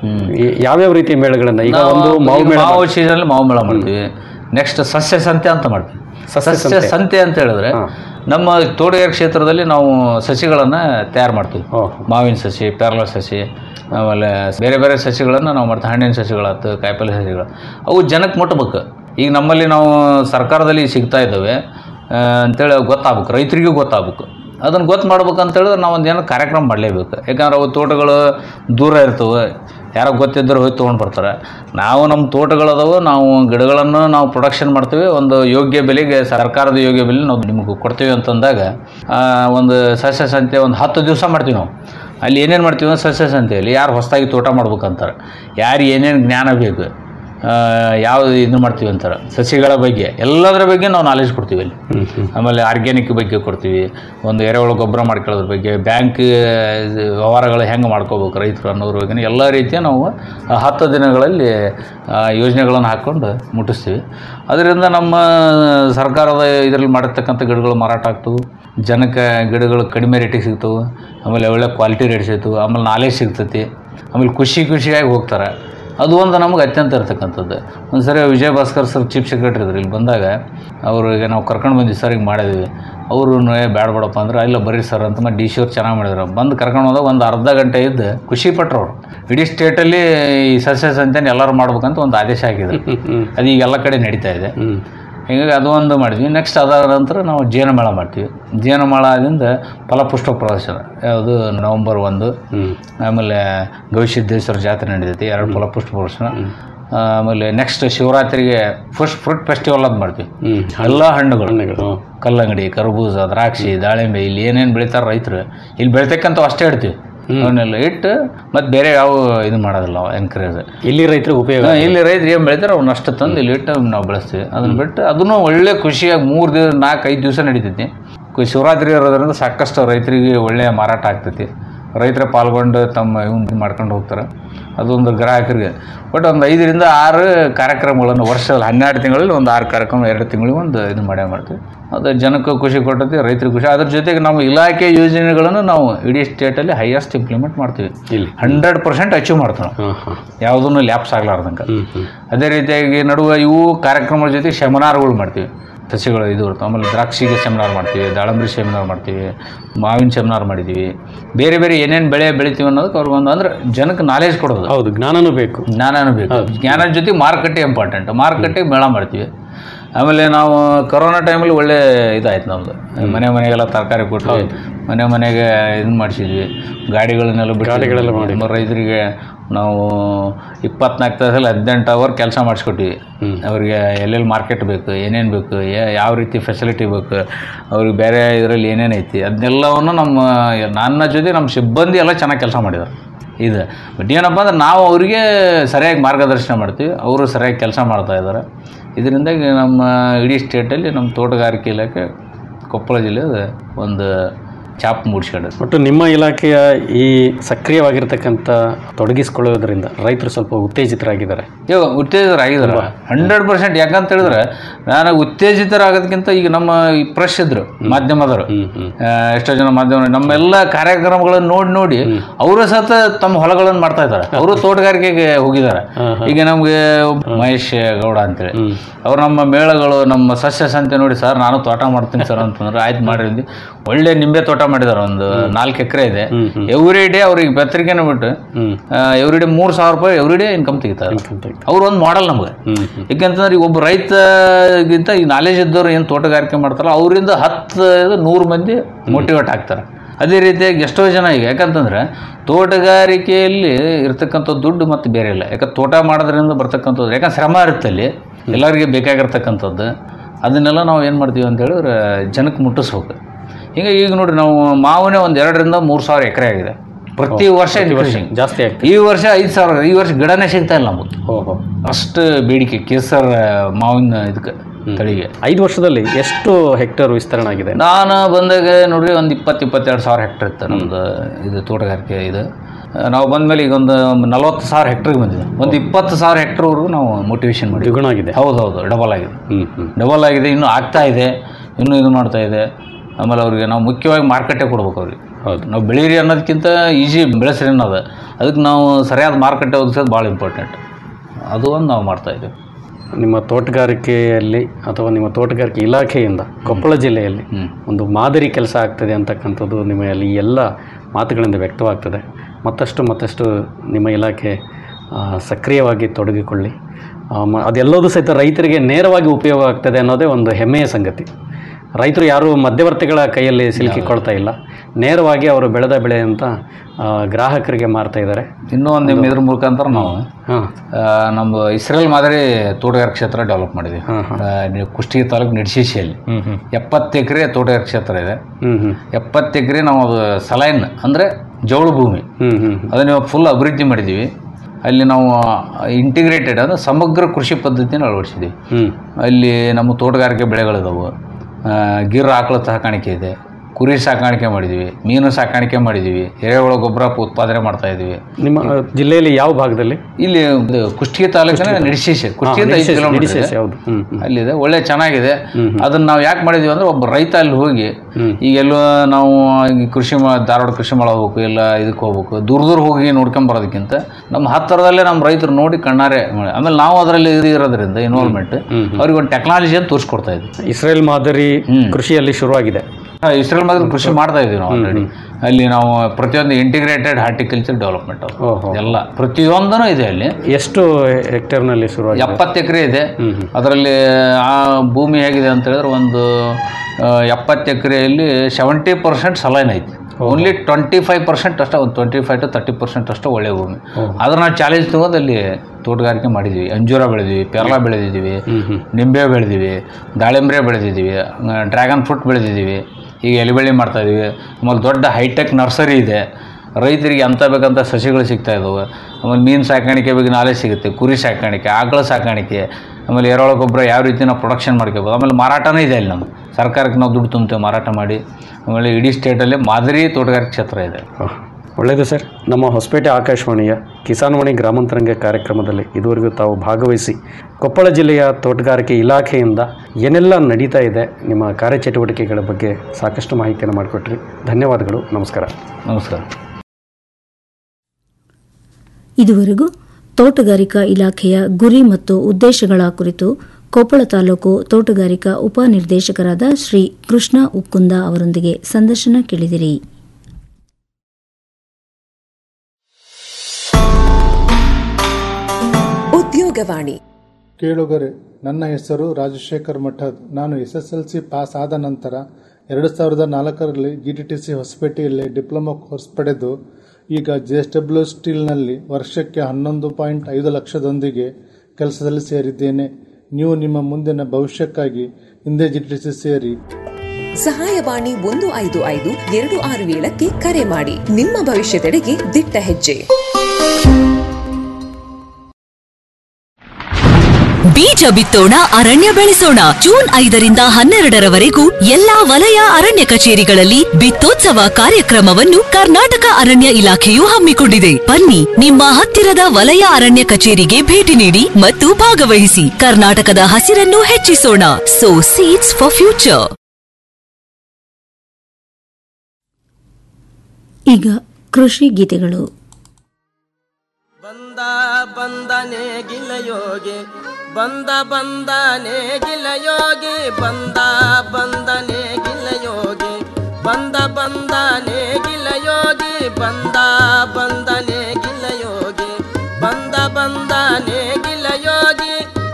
ಈ- ಯಾವ್ಯಾವ ರೀತಿಯ ಮೇಳಗಳನ್ನ ಈಗ
ನಾವು
ಒಂದು ಮಾವು
ಈಗ
ಮೇಳ
ಮಾವು ಸೀಸನಲ್ಲಿ ಮಾವು ಮೇಳ ಮಾಡ್ತೀವಿ ನೆಕ್ಸ್ಟ್ ಸಸ್ಯ ಸಂತೆ ಅಂತ ಮಾಡ್ತೀವಿ
ಸಸ್ಯ
ಸಸ್ಯ
ಸಂತೆ.
ಸಂತೆ ಅಂತ ಹೇಳಿದ್ರೆ ನಮ್ಮ ತೋಟಗಾರಿಕೆ ಕ್ಷೇತ್ರದಲ್ಲಿ ನಾವು ಸಸಿಗಳನ್ನು ತಯಾರು ಮಾಡ್ತೀವಿ ಮಾವಿನ ಸಸಿ ಪೇರಲ ಸಸಿ ಆಮೇಲೆ ಬೇರೆ ಬೇರೆ ಸಸಿಗಳನ್ನು ನಾವು ಮಾಡ್ತೀವಿ ಹಣ್ಣಿನ ಸಸಿಗಳಾಯ್ತು ಕಾಯಿಪಲ್ಲೆ ಸಸಿಗಳು ಅವು ಜನಕ್ಕೆ ಮುಟ್ಬೇಕು ಈಗ ನಮ್ಮಲ್ಲಿ ನಾವು ಸರ್ಕಾರದಲ್ಲಿ ಸಿಗ್ತಾ ಇದ್ದಾವೆ ಆ, ಅಂತೇಳಿ ಗೊತ್ತಾಗ್ಬೇಕು ರೈತರಿಗೂ ಗೊತ್ತಾಗ್ಬೇಕು ಅದನ್ನು ಗೊತ್ತು ಮಾಡ್ಬೇಕಂತೇಳಿದ್ರೆ ನಾವು ಒಂದು ಏನೋ ಕಾರ್ಯಕ್ರಮ ಮಾಡಲೇಬೇಕು ಯಾಕಂದ್ರೆ ಅವು ತೋಟಗಳು ದೂರ ಇರ್ತವೆ ಯಾರೋ ಗೊತ್ತಿದ್ದರೆ ಹೋಗಿ ತೊಗೊಂಡು ಬರ್ತಾರೆ ನಾವು ನಮ್ಮ ತೋಟಗಳದಾವು ನಾವು ಗಿಡಗಳನ್ನು ನಾವು ಪ್ರೊಡಕ್ಷನ್ ಮಾಡ್ತೀವಿ ಒಂದು ಯೋಗ್ಯ ಬೆಲೆಗೆ ಸರ್ಕಾರದ ಯೋಗ್ಯ ಬೆಲೆ ನಾವು ನಿಮಗೆ ಕೊಡ್ತೀವಿ ಅಂತಂದಾಗ ಆ, ಒಂದು ಸಸ್ಯ ಸಂತೆ ಒಂದು ಹತ್ತು ದಿವಸ ಮಾಡ್ತೀವಿ ನಾವು ಅಲ್ಲಿ ಏನೇನು ಮಾಡ್ತೀವಿ ಅಂದ್ರೆ ಸಸ್ಯ ಸಂತೆಯಲ್ಲಿ ಯಾರು ಹೊಸದಾಗಿ ತೋಟ ಮಾಡ್ಬೇಕಂತಾರೆ ಯಾರು ಏನೇನು ಜ್ಞಾನ ಬೇಕು ಆ, ಯಾವ ಇದು ಮಾಡ್ತೀವಿ ಅಂತಾರೆ ಸಸಿಗಳ ಬಗ್ಗೆ ಎಲ್ಲದರ ಬಗ್ಗೆ ನಾವು ನಾಲೆಜ್ ಕೊಡ್ತೀವಿ ಅಲ್ಲಿ ಆಮೇಲೆ ಆರ್ಗ್ಯಾನಿಕ್ ಬಗ್ಗೆ ಕೊಡ್ತೀವಿ ಒಂದು ಎರೆಹುಳ ಗೊಬ್ಬರ ಮಾಡ್ಕೊಳ್ಳೋದ್ರ ಬಗ್ಗೆ ಬ್ಯಾಂಕ್ ವ್ಯವಹಾರಗಳು ಹೆಂಗೆ ಮಾಡ್ಕೋಬೇಕು ರೈತರು ಅನ್ನೋದ್ರ ಬಗ್ಗೆ ಎಲ್ಲ ರೀತಿಯ ನಾವು ಆ ಹತ್ತು ದಿನಗಳಲ್ಲಿ ಆ, ಯೋಜನೆಗಳನ್ನು ಹಾಕ್ಕೊಂಡು ಮುಟ್ಟಿಸ್ತೀವಿ ಅದರಿಂದ ನಮ್ಮ ಸರ್ಕಾರದ ಇದರಲ್ಲಿ ಮಾಡಿರ್ತಕ್ಕಂಥ ಗಿಡಗಳು ಮಾರಾಟ ಆಗ್ತವೆ ಜನಕ್ಕೆ ಗಿಡಗಳು ಕಡಿಮೆ ರೇಟಿಗೆ ಸಿಗ್ತವೆ ಆಮೇಲೆ ಒಳ್ಳೆ ಕ್ವಾಲಿಟಿ ರೇಟ್ ಸಿಗ್ತವೆ ಆಮೇಲೆ ನಾಲೆಜ್ ಸಿಗ್ತೈತಿ ಆಮೇಲೆ ಖುಷಿ ಖುಷಿಯಾಗಿ ಹೋಗ್ತಾರೆ ಅದು ಒಂದು ನಮಗೆ ಅತ್ಯಂತ ಇರ್ತಕ್ಕಂಥದ್ದು ಒಂದು ಸರಿ Vijaya Bhaskar sir chief secretary ಇದ್ರು ಇಲ್ಲಿ ಬಂದಾಗ ಅವ್ರಿಗೆ ನಾವು ಕರ್ಕೊಂಡು ಬಂದ್ವಿ ಸರ್ ಹಿಂಗೆ ಮಾಡಿದ್ವಿ ಅವರು ಬ್ಯಾಡ ಬೇಡಪ್ಪ ಅಂದ್ರೆ ಇಲ್ಲ ಬರ್ರಿ ಸರ್ ಅಂತ ಮತ್ತೆ ಡಿ ಸಿ ಅವ್ರು ಚೆನ್ನಾಗಿ ಮಾಡಿದ್ರು ಬಂದು ಕರ್ಕೊಂಡು ಹೋದಾಗ ಒಂದು ಅರ್ಧ ಗಂಟೆ ಇದ್ದು ಖುಷಿ ಪಟ್ರು ಅವರು ಇಡೀ ಸ್ಟೇಟಲ್ಲಿ ಈ ಸಸ್ಯ ಸಂತೆನ ಎಲ್ಲರೂ ಮಾಡ್ಬೇಕಂತ ಒಂದು ಆದೇಶ ಹಾಕಿದ್ರು ಅದು ಈಗ ಎಲ್ಲ ಕಡೆ ನಡೀತಾ ಇದೆ ಹೀಗಾಗಿ ಅದು ಒಂದು ಮಾಡಿದ್ವಿ ನೆಕ್ಸ್ಟ್ ಅದಾದ ನಂತರ ನಾವು ಜೇನುಮೇಳ ಮಾಡ್ತೀವಿ ಜೇನುಮೇಳದಿಂದ ಫಲಪುಷ್ಪ ಪ್ರದರ್ಶನ ಯಾವುದು ನವಂಬರ್ ಒಂದು ಆಮೇಲೆ ಗವಿಸಿದ್ದೇಶ್ವರ ಜಾತ್ರೆ ನಡೀತೈತಿ ಎರಡು ಫಲಪುಷ್ಪ ಪ್ರದರ್ಶನ ಆಮೇಲೆ ನೆಕ್ಸ್ಟ್ ಶಿವರಾತ್ರಿಗೆ ಫಸ್ಟ್ ಫ್ರೂಟ್ ಫೆಸ್ಟಿವಲ್ ಅಂತ ಮಾಡ್ತೀವಿ ಎಲ್ಲ ಹಣ್ಣುಗಳು ಕಲ್ಲಂಗಡಿ ಕರ್ಬೂಜ ದ್ರಾಕ್ಷಿ ದಾಳಿಂಬೆ ಇಲ್ಲಿ ಏನೇನು ಬೆಳಿತಾರೆ ರೈತರು ಇಲ್ಲಿ ಬೆಳಿತಕ್ಕಂಥವು ಅಷ್ಟೇ ಇಡ್ತೀವಿ ಅವನ್ನೆಲ್ಲ ಇಟ್ಟು ಮತ್ತು ಬೇರೆ ಯಾವ ಇದು ಮಾಡೋದಿಲ್ಲ ಎನ್ಕರೇಜ್
ಇಲ್ಲಿ ರೈತರಿಗೆ ಉಪಯೋಗ
ಹಾ, ಇಲ್ಲಿ ರೈತರು ಏನು ಬೆಳಿತಾರೆ ಅವ್ನು ಅಷ್ಟು ತಂದು ಇಲ್ಲಿ ಇಟ್ಟು ನಾವು ಬೆಳೆಸ್ತೀವಿ ಅದನ್ನ ಬಿಟ್ಟು ಅದನ್ನು ಒಳ್ಳೆ ಖುಷಿಯಾಗಿ ಮೂರು ದಿವಸ ನಾಲ್ಕು ಐದು ದಿವಸ ನಡೀತೈತಿ ಕು- ಶಿವರಾತ್ರಿ ಇರೋದ್ರಿಂದ ಸಾಕಷ್ಟು ರೈತರಿಗೆ ಒಳ್ಳೆಯ ಮಾರಾಟ ಆಗ್ತೈತಿ ರೈತರ ಪಾಲ್ಗೊಂಡು ತಮ್ಮ ಇವ್ನ ಮಾಡ್ಕೊಂಡು ಹೋಗ್ತಾರೆ ಅದೊಂದು ಗ್ರಾಹಕರಿಗೆ ಬಟ್ ಒಂದು ಐದರಿಂದ ಆರು ಕಾರ್ಯಕ್ರಮಗಳನ್ನು ವರ್ಷದಲ್ಲಿ ಹನ್ನೆರಡು ತಿಂಗಳಲ್ಲಿ ಒಂದು ಆರು ಕಾರ್ಯಕ್ರಮ ಎರಡು ತಿಂಗಳಿಗೆ ಒಂದು ಇದು ಮಾಡೇ ಮಾಡ್ತೀವಿ ಅದು ಜನಕ್ಕೆ ಖುಷಿ ಕೊಟ್ಟೈತಿ ರೈತರಿಗೆ ಖುಷಿ ಅದ್ರ ಜೊತೆಗೆ ನಮ್ಮ ಇಲಾಖೆ ಯೋಜನೆಗಳನ್ನು ನಾವು ಇಡೀ ಸ್ಟೇಟಲ್ಲಿ ಹೈಯೆಸ್ಟ್ ಇಂಪ್ಲಿಮೆಂಟ್ ಮಾಡ್ತೀವಿ ಇಲ್ಲಿ ಹಂಡ್ರೆಡ್ ಪರ್ಸೆಂಟ್ ಅಚೀವ್ ಮಾಡ್ತೀವಿ ನಾವು ಯಾವುದನ್ನು ಲ್ಯಾಪ್ಸ್ ಆಗ್ಲಾರ್ದಂಗೆ ಅದೇ ರೀತಿಯಾಗಿ ನಡುವೆ ಇವು ಕಾರ್ಯಕ್ರಮಗಳ ಜೊತೆ ಸೆಮಿನಾರ್ಗಳು ಮಾಡ್ತೀವಿ ಸಸಿಗಳು ಇದು ಇರ್ತವೆ ಆಮೇಲೆ ದ್ರಾಕ್ಷಿಗೆ ಸೆಮಿನಾರ್ ಮಾಡ್ತೀವಿ ದಾಳಂಬ್ರಿ ಸೆಮಿನಾರ್ ಮಾಡ್ತೀವಿ ಮಾವಿನ ಸೆಮಿನಾರ್ ಮಾಡಿದ್ದೀವಿ ಬೇರೆ ಬೇರೆ ಏನೇನು ಬೆಳೆ ಬೆಳಿತೀವಿ ಅನ್ನೋದಕ್ಕೆ ಅವ್ರಿಗೊಂದು ಅಂದ್ರೆ ಜನಕ್ಕೆ ನಾಲೆಜ್ ಕೊಡೋದು
ಹೌದು ಜ್ಞಾನನೂ ಬೇಕು
ಜ್ಞಾನನೂ ಬೇಕು ಜ್ಞಾನದ ಜೊತೆಗೆ ಮಾರುಕಟ್ಟೆ ಇಂಪಾರ್ಟೆಂಟ್ ಮಾರುಕಟ್ಟೆಗೆ ಮೇಳ ಮಾಡ್ತೀವಿ ಆಮೇಲೆ ನಾವು ಕೊರೋನಾ ಟೈಮಲ್ಲಿ ಒಳ್ಳೆ ಇದಾಯ್ತು ನಮ್ಮದು ಮನೆ ಮನೆಗೆಲ್ಲ ತರಕಾರಿ ಕೊಟ್ಟು ಮನೆ ಮನೆಗೆ ಇದು ಮಾಡಿಸಿದ್ವಿ ಗಾಡಿಗಳನ್ನೆಲ್ಲ ಗಾಡಿಗಳೆಲ್ಲ ಮಾಡಿ ರೈತರಿಗೆ ನಾವು ಇಪ್ಪತ್ನಾಲ್ಕು ತಾಸಲ್ಲಿ ಹದಿನೆಂಟು ಅವರ್ ಕೆಲಸ ಮಾಡಿಸ್ಕೊಟ್ಟಿವಿ ಅವ್ರಿಗೆ ಎಲ್ಲೆಲ್ಲಿ ಮಾರ್ಕೆಟ್ ಬೇಕು ಏನೇನು ಬೇಕು ಯಾ- ಯಾವ ರೀತಿ ಫೆಸಿಲಿಟಿ ಬೇಕು ಅವ್ರಿಗೆ ಬೇರೆ ಇದರಲ್ಲಿ ಏನೇನು ಐತಿ ಅದನ್ನೆಲ್ಲವನ್ನು ನಮ್ಮ ನನ್ನ ಜೊತೆ ನಮ್ಮ ಸಿಬ್ಬಂದಿ ಎಲ್ಲ ಚೆನ್ನಾಗಿ ಕೆಲಸ ಮಾಡಿದ್ದಾರೆ ಇದು ಬಟ್ ಏನಪ್ಪ ಅಂದ್ರೆ ನಾವು ಅವರಿಗೆ ಸರಿಯಾಗಿ ಮಾರ್ಗದರ್ಶನ ಮಾಡ್ತೀವಿ ಅವರು ಸರಿಯಾಗಿ ಕೆಲಸ ಮಾಡ್ತಾ ಇದ್ದಾರೆ ಇದರಿಂದಾಗಿ ನಮ್ಮ ಇಡೀ ಸ್ಟೇಟಲ್ಲಿ ನಮ್ಮ ತೋಟಗಾರಿಕೆ ಇಲಾಖೆ ಕೊಪ್ಪಳ ಜಿಲ್ಲೆದ ಒಂದು ಚಾಪ್ ಮೂಡಿಸ್ಕೊಂಡದ್ದು
ಒಟ್ಟು ನಿಮ್ಮ ಇಲಾಖೆಯ ಈ ಸಕ್ರಿಯವಾಗಿರ್ತಕ್ಕಂಥ ತೊಡಗಿಸಿಕೊಳ್ಳೋದ್ರಿಂದ ರೈತರು ಸ್ವಲ್ಪ ಉತ್ತೇಜಿತರಾಗಿದ್ದಾರೆ
ಇವಾಗ ಉತ್ತೇಜಿತರಾಗಿದ್ದಾರೆ ಹಂಡ್ರೆಡ್ ಪರ್ಸೆಂಟ್ ಯಾಕಂತ ಹೇಳಿದ್ರೆ ನಾನು ಉತ್ತೇಜಿತರಾಗೋದಕ್ಕಿಂತ ಈಗ ನಮ್ಮ ಈ ಪ್ರೆಸ್ ಇದ್ರು ಮಾಧ್ಯಮದವರು ಆ, ಎಷ್ಟೋ ಜನ ಮಾಧ್ಯಮ ನಮ್ಮೆಲ್ಲ ಕಾರ್ಯಕ್ರಮಗಳನ್ನು ನೋಡಿ ನೋಡಿ ಅವರು ಸತ ತಮ್ಮ ಹೊಲಗಳನ್ನು ಮಾಡ್ತಾ ಇದ್ದಾರೆ ಅವರು ತೋಟಗಾರಿಕೆಗೆ ಹೋಗಿದ್ದಾರೆ ಈಗ ನಮ್ಗೆ ಒಬ್ಬ ಮಹೇಶ್ ಗೌಡ ಅಂತೇಳಿ ಅವ್ರು ನಮ್ಮ ಮೇಳಗಳು ನಮ್ಮ ಸಸ್ಯ ಸಂತೆ ನೋಡಿ ಸರ್ ನಾನು ತೋಟ ಮಾಡ್ತೀನಿ ಸರ್ ಅಂತಂದ್ರೆ ಆಯ್ತು ಮಾಡ್ರಿ ಅಂದು ಒಳ್ಳೆ ನಿಂಬೆ ತೋಟ ಮಾಡಿದಾರೆ ಒಂದು ನಾಲ್ಕು ಎಕರೆ ಇದೆ ಎವ್ರಿ ಡೇ ಅವ್ರಿಗೆ ಬೆತ್ತರಿಕೆನ ಬಿಟ್ಟು ಎವ್ರಿ ಡೇ ಮೂರು ಸಾವಿರ ರೂಪಾಯಿ ಎವ್ರಿ ಡೇ ಇನ್ಕಮ್ ತೆಗಿತಾರೆ ಅವ್ರು ಒಂದು ಮಾಡೆಲ್ ನಮ್ಗೆ ಯಾಕಂತಂದ್ರೆ ಈಗ ಒಬ್ಬ ರೈತಗಿಂತ ಈ ನಾಲೆಜ್ ಇದ್ದವ್ರು ಏನು ತೋಟಗಾರಿಕೆ ಮಾಡ್ತಾರಲ್ಲ ಅವರಿಂದ ಹತ್ತು ನೂರು ಮಂದಿ ಮೋಟಿವೇಟ್ ಆಗ್ತಾರೆ ಅದೇ ರೀತಿಯಾಗಿ ಎಷ್ಟೋ ಜನ ಈಗ ಯಾಕಂತಂದ್ರೆ ತೋಟಗಾರಿಕೆಯಲ್ಲಿ ಇರ್ತಕ್ಕಂಥ ದುಡ್ಡು ಮತ್ತೆ ಬೇರೆ ಇಲ್ಲ ಯಾಕಂದ್ರೆ ತೋಟ ಮಾಡೋದ್ರಿಂದ ಬರ್ತಕ್ಕಂಥದ್ದು ಯಾಕಂದ್ರೆ ಶ್ರಮ ಇರುತ್ತೆ ಅಲ್ಲಿ ಎಲ್ಲರಿಗೆ ಬೇಕಾಗಿರ್ತಕ್ಕಂಥದ್ದು ಅದನ್ನೆಲ್ಲ ನಾವು ಏನು ಮಾಡ್ತೀವಿ ಅಂತ ಹೇಳಿದ್ರೆ ಜನಕ್ಕೆ ಮುಟ್ಟಿಸ್ಬೇಕು ಹಿಂಗೆ ಈಗ ನೋಡ್ರಿ ನಾವು ಮಾವನೇ ಒಂದು ಎರಡರಿಂದ ಮೂರು ಸಾವಿರ ಎಕರೆ ಆಗಿದೆ ಪ್ರತಿ ವರ್ಷ increasing.
ಜಾಸ್ತಿ ಆಗ್ತದೆ
ಈ ವರ್ಷ ಐದು ಸಾವಿರ ಈ ವರ್ಷ ಗಿಡನೇ ಸಿಗ್ತಾ ಇಲ್ಲ ನಮಗೆ
ಓಹೋ
ಅಷ್ಟು ಬೇಡಿಕೆ ಕೇಸರ್ ಮಾವಿನ ಇದಕ್ಕೆ ತಳಿಗೆ
ಐದು ವರ್ಷದಲ್ಲಿ ಎಷ್ಟು ಹೆಕ್ಟೇರ್ ವಿಸ್ತರಣೆ ಆಗಿದೆ
ನಾನು ಬಂದಾಗ ನೋಡ್ರಿ ಒಂದು ಇಪ್ಪತ್ತು ಇಪ್ಪತ್ತೆರಡು ಸಾವಿರ ಹೆಕ್ಟರ್ ಇತ್ತು ನಮ್ದು ಇದು ತೋಟಗಾರಿಕೆ ಇದು ನಾವು ಬಂದ್ಮೇಲೆ ಈಗ ಒಂದು ನಲವತ್ತು ಸಾವಿರ ಹೆಕ್ಟರ್ಗೆ ಬಂದಿದೆ ಒಂದು ಇಪ್ಪತ್ತು ಸಾವಿರ ಹೆಕ್ಟರ್ವರೆಗೂ ನಾವು ಮೋಟಿವೇಶನ್ ಮಾಡಿ
ದ್ವಿಗುಣ ಆಗಿದೆ
ಹೌದು ಹೌದು ಡಬಲ್ ಆಗಿದೆ ಡಬಲ್ ಆಗಿದೆ ಇನ್ನೂ ಆಗ್ತಾ ಇದೆ ಇನ್ನೂ ಇದು ಮಾಡ್ತಾ ಇದೆ ಆಮೇಲೆ ಅವ್ರಿಗೆ ನಾವು ಮುಖ್ಯವಾಗಿ ಮಾರ್ಕೆಟೇ ಕೊಡ್ಬೇಕು ಅವ್ರಿಗೆ ಹೌದು ನಾವು ಬೆಳೀರಿ ಅನ್ನೋದಕ್ಕಿಂತ ಈಜಿ ಬೆಳೆಸ್ರಿ ಅನ್ನೋದು ಅದಕ್ಕೆ ನಾವು ಸರಿಯಾದ ಮಾರ್ಕೆಟೇ ಒದಗಿಸೋದು ಭಾಳ ಇಂಪಾರ್ಟೆಂಟ್ ಅದು ಒಂದು ನಾವು ಮಾಡ್ತಾ ಇದ್ದೀವಿ
ನಿಮ್ಮ ತೋಟಗಾರಿಕೆಯಲ್ಲಿ ಅಥವಾ ನಿಮ್ಮ ತೋಟಗಾರಿಕೆ ಇಲಾಖೆಯಿಂದ ಕೊಪ್ಪಳ ಜಿಲ್ಲೆಯಲ್ಲಿ ಒಂದು ಮಾದರಿ ಕೆಲಸ ಆಗ್ತದೆ ಅಂತಕ್ಕಂಥದ್ದು ನಿಮ್ಮಲ್ಲಿ ಈ ಎಲ್ಲ ಮಾತುಗಳಿಂದ ವ್ಯಕ್ತವಾಗ್ತದೆ ಮತ್ತಷ್ಟು ಮತ್ತಷ್ಟು ನಿಮ್ಮ ಇಲಾಖೆ ಆ, ಸಕ್ರಿಯವಾಗಿ ತೊಡಗಿಕೊಳ್ಳಿ ಆ, ಮ- ಅದೆಲ್ಲದೂ ಸಹಿತ ರೈತರಿಗೆ ನೇರವಾಗಿ ಉಪಯೋಗ ಆಗ್ತದೆ ಅನ್ನೋದೇ ಒಂದು ಹೆಮ್ಮೆಯ ಸಂಗತಿ ರೈತರು ಯಾರು ಮಧ್ಯವರ್ತಿಗಳ ಕೈಯಲ್ಲಿ ಸಿಲುಕಿಕೊಳ್ತಾ ಇಲ್ಲ ನೇರವಾಗಿ ಅವರು ಬೆಳೆದ ಬೆಳೆ ಅಂತ ಆ, ಗ್ರಾಹಕರಿಗೆ ಮಾರ್ತಾ ಇದ್ದಾರೆ
ಇನ್ನೂ ಒಂದು ನಿಮ್ಮ ಇದ್ರ ಮುಖಾಂತರ ನಾವು
ಹಾಂ
ಆ, ನಮ್ದು ಇಸ್ರೇಲ್ ಮಾದರಿ ತೋಟಗಾರಿಕೆ ಕ್ಷೇತ್ರ ಡೆವಲಪ್ ಮಾಡಿದ್ವಿ ಆ, ನಿ- ಕುಷ್ಟಗಿ ತಾಲೂಕು ನಿಡ್ಶಿಶಿಯಲ್ಲಿ ಎಪ್ಪತ್ತು ಎಕರೆ ತೋಟಗಾರಿಕೆ ಕ್ಷೇತ್ರ ಇದೆ ಎಪ್ಪತ್ತು ಎಕರೆ ನಾವು ಅದು ಸಲೈನ್ ಅಂದರೆ ಜೌಳು ಭೂಮಿ ಅದನ್ನ ಫುಲ್ ಅಭಿವೃದ್ಧಿ ಮಾಡಿದ್ದೀವಿ ಅಲ್ಲಿ ನಾವು ಇಂಟಿಗ್ರೇಟೆಡ್ ಅಂದರೆ ಸಮಗ್ರ ಕೃಷಿ ಪದ್ಧತಿನ ಅಳವಡಿಸಿದ್ದೀವಿ ಅಲ್ಲಿ ನಮ್ಮ ತೋಟಗಾರಿಕೆ ಬೆಳೆಗಳಿದಾವೆ ಆ, ಗಿರ್ ಆಕಳ ಸಾಕಾಣಿಕೆ ಇದೆ ಕುರಿ ಸಾಕಾಣಿಕೆ ಮಾಡಿದ್ದೀವಿ ಮೀನು ಸಾಕಾಣಿಕೆ ಮಾಡಿದ್ದೀವಿ ಎರೆಹುಳ ಗೊಬ್ಬರ ಉತ್ಪಾದನೆ ಮಾಡ್ತಾ ಇದ್ದೀವಿ
ನಿಮ್ಮ ಆ, ಜಿಲ್ಲೆಯಲ್ಲಿ ಯಾವ ಭಾಗದಲ್ಲಿ
ಇಲ್ಲಿ ಇದು ಕುಷ್ಟಗಿ ತಾಲೂಕಿನ ನಿಡಿಶೇಷ ಕುಷ್ಟಗಿಯಿಂದ ಐದು
ನಿಡಿಶೇಷ,
ಕಿಲೋಮೀಟರ್
ನಿಡಿಶೇಷ,
ಇದೆ.
ಹೌದು. ಹ್ಮ್,
ಅಲ್ಲಿದೆ ಒಳ್ಳೆ ಚೆನ್ನಾಗಿದೆ ಅದನ್ನ ನಾವು ಯಾಕೆ ಮಾಡಿದ್ವಿ ಅಂದ್ರೆ ಒಬ್ಬ ರೈತ ಅಲ್ಲಿ ಹೋಗಿ ಈಗ ಎಲ್ಲೋ ನಾವು ಈ ಕೃಷಿ ಮಾ ಧಾರವಾಡ ಕೃಷಿ ಮೇಳ ಹೋಗ್ಬೇಕು ಇಲ್ಲ ಇದಕ್ಕೆ ಹೋಗ್ಬೇಕು ದೂರ ದೂರ ಹೋಗಿ ನೋಡ್ಕೊಂಡ್ ಬರೋದಕ್ಕಿಂತ ನಮ್ಮ ಹತ್ತಿರದಲ್ಲೇ ನಮ್ಮ ರೈತರು ನೋಡಿ ಕಣ್ಣಾರೆ ಮಾಡಿ- ಆಮೇಲೆ ನಾವು ಅದರಲ್ಲಿ ಇದು ಇರೋದ್ರಿಂದ ಇನ್ವಾಲ್ವ್ಮೆಂಟ್ ಅವ್ರಿಗೆ ಒಂದು ಟೆಕ್ನಾಲಜಿ ಅಂತ ತೋರಿಸ್ಕೊಡ್ತಾ ಇದ್ವಿ
ಇಸ್ರೇಲ್ ಮಾದರಿ ಕೃಷಿಯಲ್ಲಿ ಶುರುವಾಗಿದೆ
ಹಾ, ಇಸ್ರೇಲ್ ಮಾತ್ರ ಕೃಷಿ ಮಾಡ್ತಾ ಇದೀವಿ ನಾವು ಆಲ್ರೆಡಿ ಅಲ್ಲಿ ನಾವು ಪ್ರತಿಯೊಂದು ಇಂಟಿಗ್ರೇಟೆಡ್ ಹಾರ್ಟಿಕಲ್ಚರ್ ಡೆವಲಪ್ಮೆಂಟ್ ಎಲ್ಲ ಪ್ರತಿಯೊಂದೂ ಇದೆ ಅಲ್ಲಿ
ಎಷ್ಟು ಹೆಕ್ಟೇರ್ನಲ್ಲಿ ಶುರುವಾಗಿದೆ
ಎಪ್ಪತ್ತು ಎಕರೆ ಇದೆ ಅದರಲ್ಲಿ ಆ ಭೂಮಿ ಹೇಗಿದೆ ಅಂತ ಹೇಳಿದ್ರೆ ಒಂದು ಎಪ್ಪತ್ತು ಎಕರೆಯಲ್ಲಿ ಸೆವೆಂಟಿ ಪರ್ಸೆಂಟ್ ಸಲೈನ್ ಐತಿ ಓನ್ಲಿ ಟ್ವೆಂಟಿ ಫೈವ್ ಪರ್ಸೆಂಟ್ ಅಷ್ಟೇ ಒಂದು twenty five to thirty percent ಅಷ್ಟೇ ಒಳ್ಳೆ ಭೂಮಿ ಆದ್ರೆ ನಾವು ಚಾಲೆಂಜ್ ತಗೊಂಡು ಅಲ್ಲಿ ತೋಟಗಾರಿಕೆ ಮಾಡಿದ್ವಿ ಅಂಜೂರ ಬೆಳೆದಿವಿ ಪೇರಲ ಬೆಳೆದಿದ್ದೀವಿ ನಿಂಬೆ ಬೆಳೆದಿವಿ ದಾಳಿಂಬ್ರೆ ಬೆಳೆದಿದ್ದೀವಿ ಡ್ರ್ಯಾಗನ್ ಫ್ರೂಟ್ ಬೆಳೆದಿದ್ದೀವಿ ಈಗ ಎಲಿಬಳ್ಳಿ ಮಾಡ್ತಾ ಇದೀವಿ ಆಮೇಲೆ ದೊಡ್ಡ ಹೈಟೆಕ್ ನರ್ಸರಿ ಇದೆ ರೈತರಿಗೆ ಎಂತ ಬೇಕಂತ ಸಸಿಗಳು ಸಿಗ್ತಾ ಇದಾವೆ ಆಮೇಲೆ ಮೀನು ಸಾಕಾಣಿಕೆ ಬಗ್ಗೆ ನಾಲೆಜ್ ಸಿಗುತ್ತೆ ಕುರಿ ಸಾಕಾಣಿಕೆ ಆಕಳ ಸಾಕಾಣಿಕೆ ಆಮೇಲೆ ಎರೆಹುಳ ಗೊಬ್ಬರ ಯಾವ ರೀತಿ ನಾವು ಪ್ರೊಡಕ್ಷನ್ ಮಾಡ್ಕೋಬೋದು ಆಮೇಲೆ ಮಾರಾಟನೇ ಇದೆ ಅಲ್ಲಿ ನಮ್ಗೆ ಸರ್ಕಾರಕ್ಕೆ ನಾವು ದುಡ್ಡು ತುಂಬ್ತೇವೆ ಮಾರಾಟ ಮಾಡಿ ಆಮೇಲೆ ಇಡೀ ಸ್ಟೇಟಲ್ಲಿ ಮಾದರಿ ತೋಟಗಾರಿಕೆ ಕ್ಷೇತ್ರ ಇದೆ
ಒಳ್ಳೆಯದು ಸರ್ ನಮ್ಮ ಹೊಸಪೇಟೆ ಆಕಾಶವಾಣಿಯ ಕಿಸಾನ್ವಾಣಿ ಗ್ರಾಮಾಂತರಂಗ ಕಾರ್ಯಕ್ರಮದಲ್ಲಿ ಇದುವರೆಗೂ ತಾವು ಭಾಗವಹಿಸಿ ಕೊಪ್ಪಳ ಜಿಲ್ಲೆಯ ತೋಟಗಾರಿಕೆ ಇಲಾಖೆಯಿಂದ ಏನೆಲ್ಲ ನಡೀತಾ ಇದೆ ನಿಮ್ಮ ಕಾರ್ಯಚಟುವಟಿಕೆಗಳ ಬಗ್ಗೆ ಸಾಕಷ್ಟು ಮಾಹಿತಿಯನ್ನು ಮಾಡಿಕೊಟ್ರಿ ಧನ್ಯವಾದಗಳು ನಮಸ್ಕಾರ
ನಮಸ್ಕಾರ
ಇದುವರೆಗೂ ತೋಟಗಾರಿಕಾ ಇಲಾಖೆಯ ಗುರಿ ಮತ್ತು ಉದ್ದೇಶಗಳ ಕುರಿತು ಕೊಪ್ಪಳ ತಾಲೂಕು ತೋಟಗಾರಿಕಾ ಉಪನಿರ್ದೇಶಕರಾದ ಶ್ರೀ ಕೃಷ್ಣ ಉಕ್ಕುಂದ ಅವರೊಂದಿಗೆ ಸಂದರ್ಶನ ಕೇಳಿದಿರಿ
ಉದ್ಯೋಗವಾಣಿ
ಕೇಳುಗರೆ ನನ್ನ ಹೆಸರು ರಾಜಶೇಖರ್ ಮಠದ್ ನಾನು S S L C pass ಆದ ನಂತರ ಎರಡು ಸಾವಿರದ ನಾಲ್ಕರಲ್ಲಿ ಜಿ ಟಿ ಟಿ ಸಿ ಹೊಸಪೇಟೆಯಲ್ಲಿ ಡಿಪ್ಲೊಮಾ ಕೋರ್ಸ್ ಪಡೆದು ಈಗ ಜೆ ಎಸ್ ಡಬ್ಲ್ಯೂ ಸ್ಟೀಲ್ನಲ್ಲಿ ವರ್ಷಕ್ಕೆ ಹನ್ನೊಂದು ಪಾಯಿಂಟ್ ಐದು ಲಕ್ಷದೊಂದಿಗೆ ಕೆಲಸದಲ್ಲಿ ಸೇರಿದ್ದೇನೆ ನೀವು ನಿಮ್ಮ ಮುಂದಿನ ಭವಿಷ್ಯಕ್ಕಾಗಿ ಹಿಂದೆ ಜಿ ಟಿ ಟಿ ಸಿ ಸೇರಿ
ಸಹಾಯವಾಣಿ ಒಂದು ಐದು ಐದು ಎರಡು ಆರು ಏಳಕ್ಕೆ ಕರೆ ಮಾಡಿ ನಿಮ್ಮ ಭವಿಷ್ಯದೆಡೆಗೆ ದಿಟ್ಟ ಹೆಜ್ಜೆ
ಬೀಜ ಬಿತ್ತೋಣ ಅರಣ್ಯ ಬೆಳೆಸೋಣ ಜೂನ್ ಐದರಿಂದ ಹನ್ನೆರಡರವರೆಗೂ ಎಲ್ಲಾ ವಲಯ ಅರಣ್ಯ ಕಚೇರಿಗಳಲ್ಲಿ ಬಿತ್ತೋತ್ಸವ ಕಾರ್ಯಕ್ರಮವನ್ನು ಕರ್ನಾಟಕ ಅರಣ್ಯ ಇಲಾಖೆಯು ಹಮ್ಮಿಕೊಂಡಿದೆ ಬನ್ನಿ ನಿಮ್ಮ ಹತ್ತಿರದ ವಲಯ ಅರಣ್ಯ ಕಚೇರಿಗೆ ಭೇಟಿ ನೀಡಿ ಮತ್ತು ಭಾಗವಹಿಸಿ ಕರ್ನಾಟಕದ ಹಸಿರನ್ನು ಹೆಚ್ಚಿಸೋಣ ಸೋ ಸೀಡ್ಸ್ ಫಾರ್ ಫ್ಯೂಚರ್
ಈಗ ಕೃಷಿ ಗೀತೆಗಳು
ಬಂದ ಬಂದನೆ ಗಿಲಯೋಗಿ ಬಂದ ಬಂದನೆ ಗಿಲಯೋಗಿ ಬಂದ ಬಂದನೆ ಗಿಲಯೋಗಿ ಬಂದ ಬಂದನೆ ಗಿಲಯೋಗಿ ಬಂದ ಬಂದನೆ ಗಿಲಯೋಗಿ ಬಂದ ಬಂದನೆ ಗಿಲಯೋಗಿ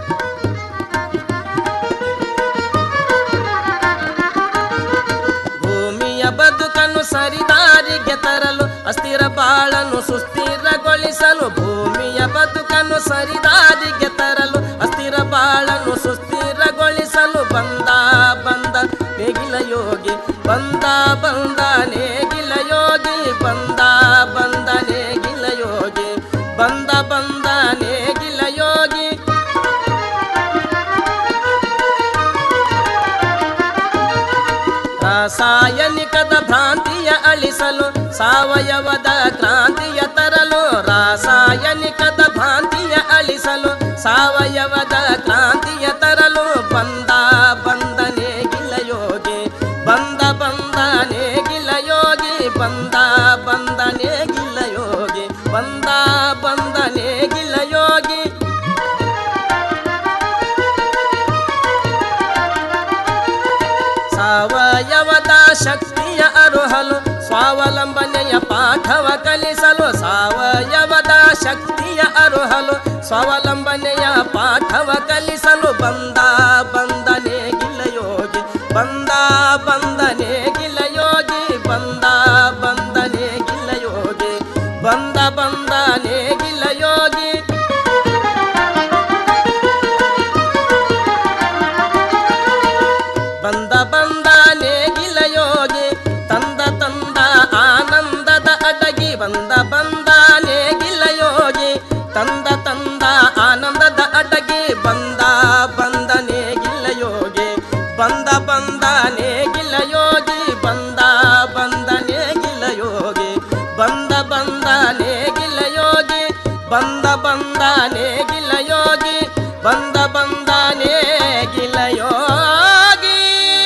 ಭೂಮಿಯ ಬದುಕನ್ನು ಸರಿದಾರಿಗೆ ತರಲು ಅಸ್ಥಿರ ಬಾಳನ್ನು ಸುಸ್ಥಿರಗೊಳಿಸಲು ಭೂಮಿಯ ಬದುಕನ್ನು ಸರಿದಾರಿಗೆ ತರಲು ಅಸ್ಥಿರ ಬಾಳನ್ನು ಸುಸ್ಥಿರಗೊಳಿಸಲು ಬಂದ ಬಂದ ನೇಗಿಲ ಯೋಗಿ ಬಂದ ಬಂದ ನೇಗಿಲ ಯೋಗಿ ಬಂದ ಬಂದ ನೇಗಿಲ ಯೋಗಿ ಬಂದ ಬಂದ ನೇಗಿಲ ಯೋಗಿ ರಾಸಾಯನಿಕದ ಭ್ರಾಂತಿಯ ಅಳಿಸಲು ಸಾವಯವದ ಕ್ರಾಂತಿಯ ತರಲು ರಾಸಾಯನಿಕದ ಭ್ರಾಂತಿಯ ಅಳಿಸಲು ಸಾವಯವದ ಕ್ರಾಂತಿಯ ತರಲು ಬಂದ ಬಂದನೆ ಗಿಲಯೋಗಿ ಬಂದ ಬಂದನೆ ಗಿಲಯೋಗಿ ಬಂದ ಬಂದನೆ ಗಿಲಯೋಗಿ ಬಂದ ಬಂದನೆ ಗಿಲಯೋಗಿ ಸಾವಯವದ ಶಕ್ತಿಯ ಅರುಹಲು ಸ್ವಾವಲಂಬನೆಯ ಪಾಠವ ಕಲಿಸಲು ಸಾವಯವದ ಶಕ್ತಿಯ ಅರುಹಲು ಸ್ವಾವಲಂಬನೆಯ ಪಾಠವ ಕಲಿಸಲು ಬಂದ ಬಂದನೆ ಗಿಲಯೋಗಿ ಬಂದ ಬಂದನೆ ಗಿಲಯೋಗಿ ಬಂದ ಬಂದನೆ ಗಿಲಯೋಗಿ ಬಂದ ಬಂದನೆ ಗಿಲಯೋಗಿ ಬಂದ ಬಂದ ನೇಗಿಲ ಯೋಗಿ ತಂದ ತಂದ ಆನಂದದ ಅಡಗಿ ಬಂದ ಬಂದ ನೇಗಿಲ ಯೋಗಿ ತಂದ ತಂದ ಆನಂದದ ಅಡಗಿ ಬಂದ ಬಂದ ನೇಗಿಲ ಯೋಗಿ ಬಂದ ಬಂದ ನೇಗಿಲ ಯೋಗಿ ಬಂದ ಬಂದ ನೇಗಿಲ ಯೋಗಿ ಬಂದ ಬಂದ ನೇಗಿಲ ಯೋಗಿ ಬಂದ ಬಂದ ನೇಗಿಲ ಯೋಗಿ ಬಂದ ಬಂದ ನೇಗಿಲ ಯೋಗಿ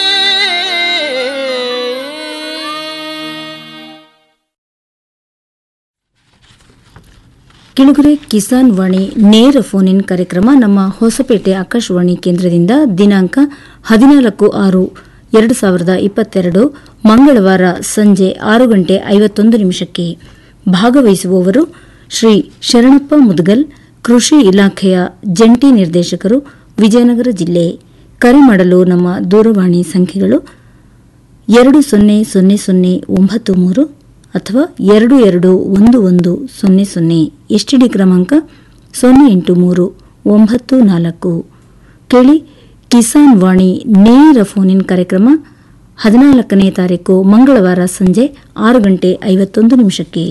ಕಿಳುಗುರೆ ಕಿಸಾನ್ ವಾಣಿ ನೇರ ಫೋನ್ ಇನ್ ಕಾರ್ಯಕ್ರಮ ನಮ್ಮ ಹೊಸಪೇಟೆ ಆಕಾಶವಾಣಿ ಕೇಂದ್ರದಿಂದ ದಿನಾಂಕ ಹದಿನಾಲ್ಕು ಆರು ಎರಡು ಸಾವಿರದ ಇಪ್ಪತ್ತೆರಡು ಮಂಗಳವಾರ ಸಂಜೆ ಆರು ಗಂಟೆ ಐವತ್ತೊಂದು ನಿಮಿಷಕ್ಕೆ ಭಾಗವಹಿಸುವವರು ಶ್ರೀ ಶರಣಪ್ಪ ಮುದ್ಗಲ್ ಕೃಷಿ ಇಲಾಖೆಯ ಜಂಟಿ ನಿರ್ದೇಶಕರು ವಿಜಯನಗರ ಜಿಲ್ಲೆ ಕರೆ ಮಾಡಲು ನಮ್ಮ ದೂರವಾಣಿ ಸಂಖ್ಯೆಗಳು ಎರಡು ಸೊನ್ನೆ ಸೊನ್ನೆ ಸೊನ್ನೆ ಒಂಬತ್ತು ಮೂರು ಅಥವಾ ಎರಡು ಎರಡು ಒಂದು ಒಂದು ಸೊನ್ನೆ ಸೊನ್ನೆ ಎಸ್ಟಿಡಿ ಕ್ರಮಾಂಕ ಸೊನ್ನೆ ಎಂಟು ಮೂರು ಒಂಬತ್ತು ನಾಲ್ಕು ಕೇಳಿ ಕಿಸಾನ್ ವಾಣಿ ನೇರ ಫೋನ್ ಇನ್ ಕಾರ್ಯಕ್ರಮ ಹದಿನಾಲ್ಕನೇ ತಾರೀಕು ಮಂಗಳವಾರ ಸಂಜೆ ಆರು ಗಂಟೆ ಐವತ್ತೊಂದು ನಿಮಿಷಕ್ಕೆ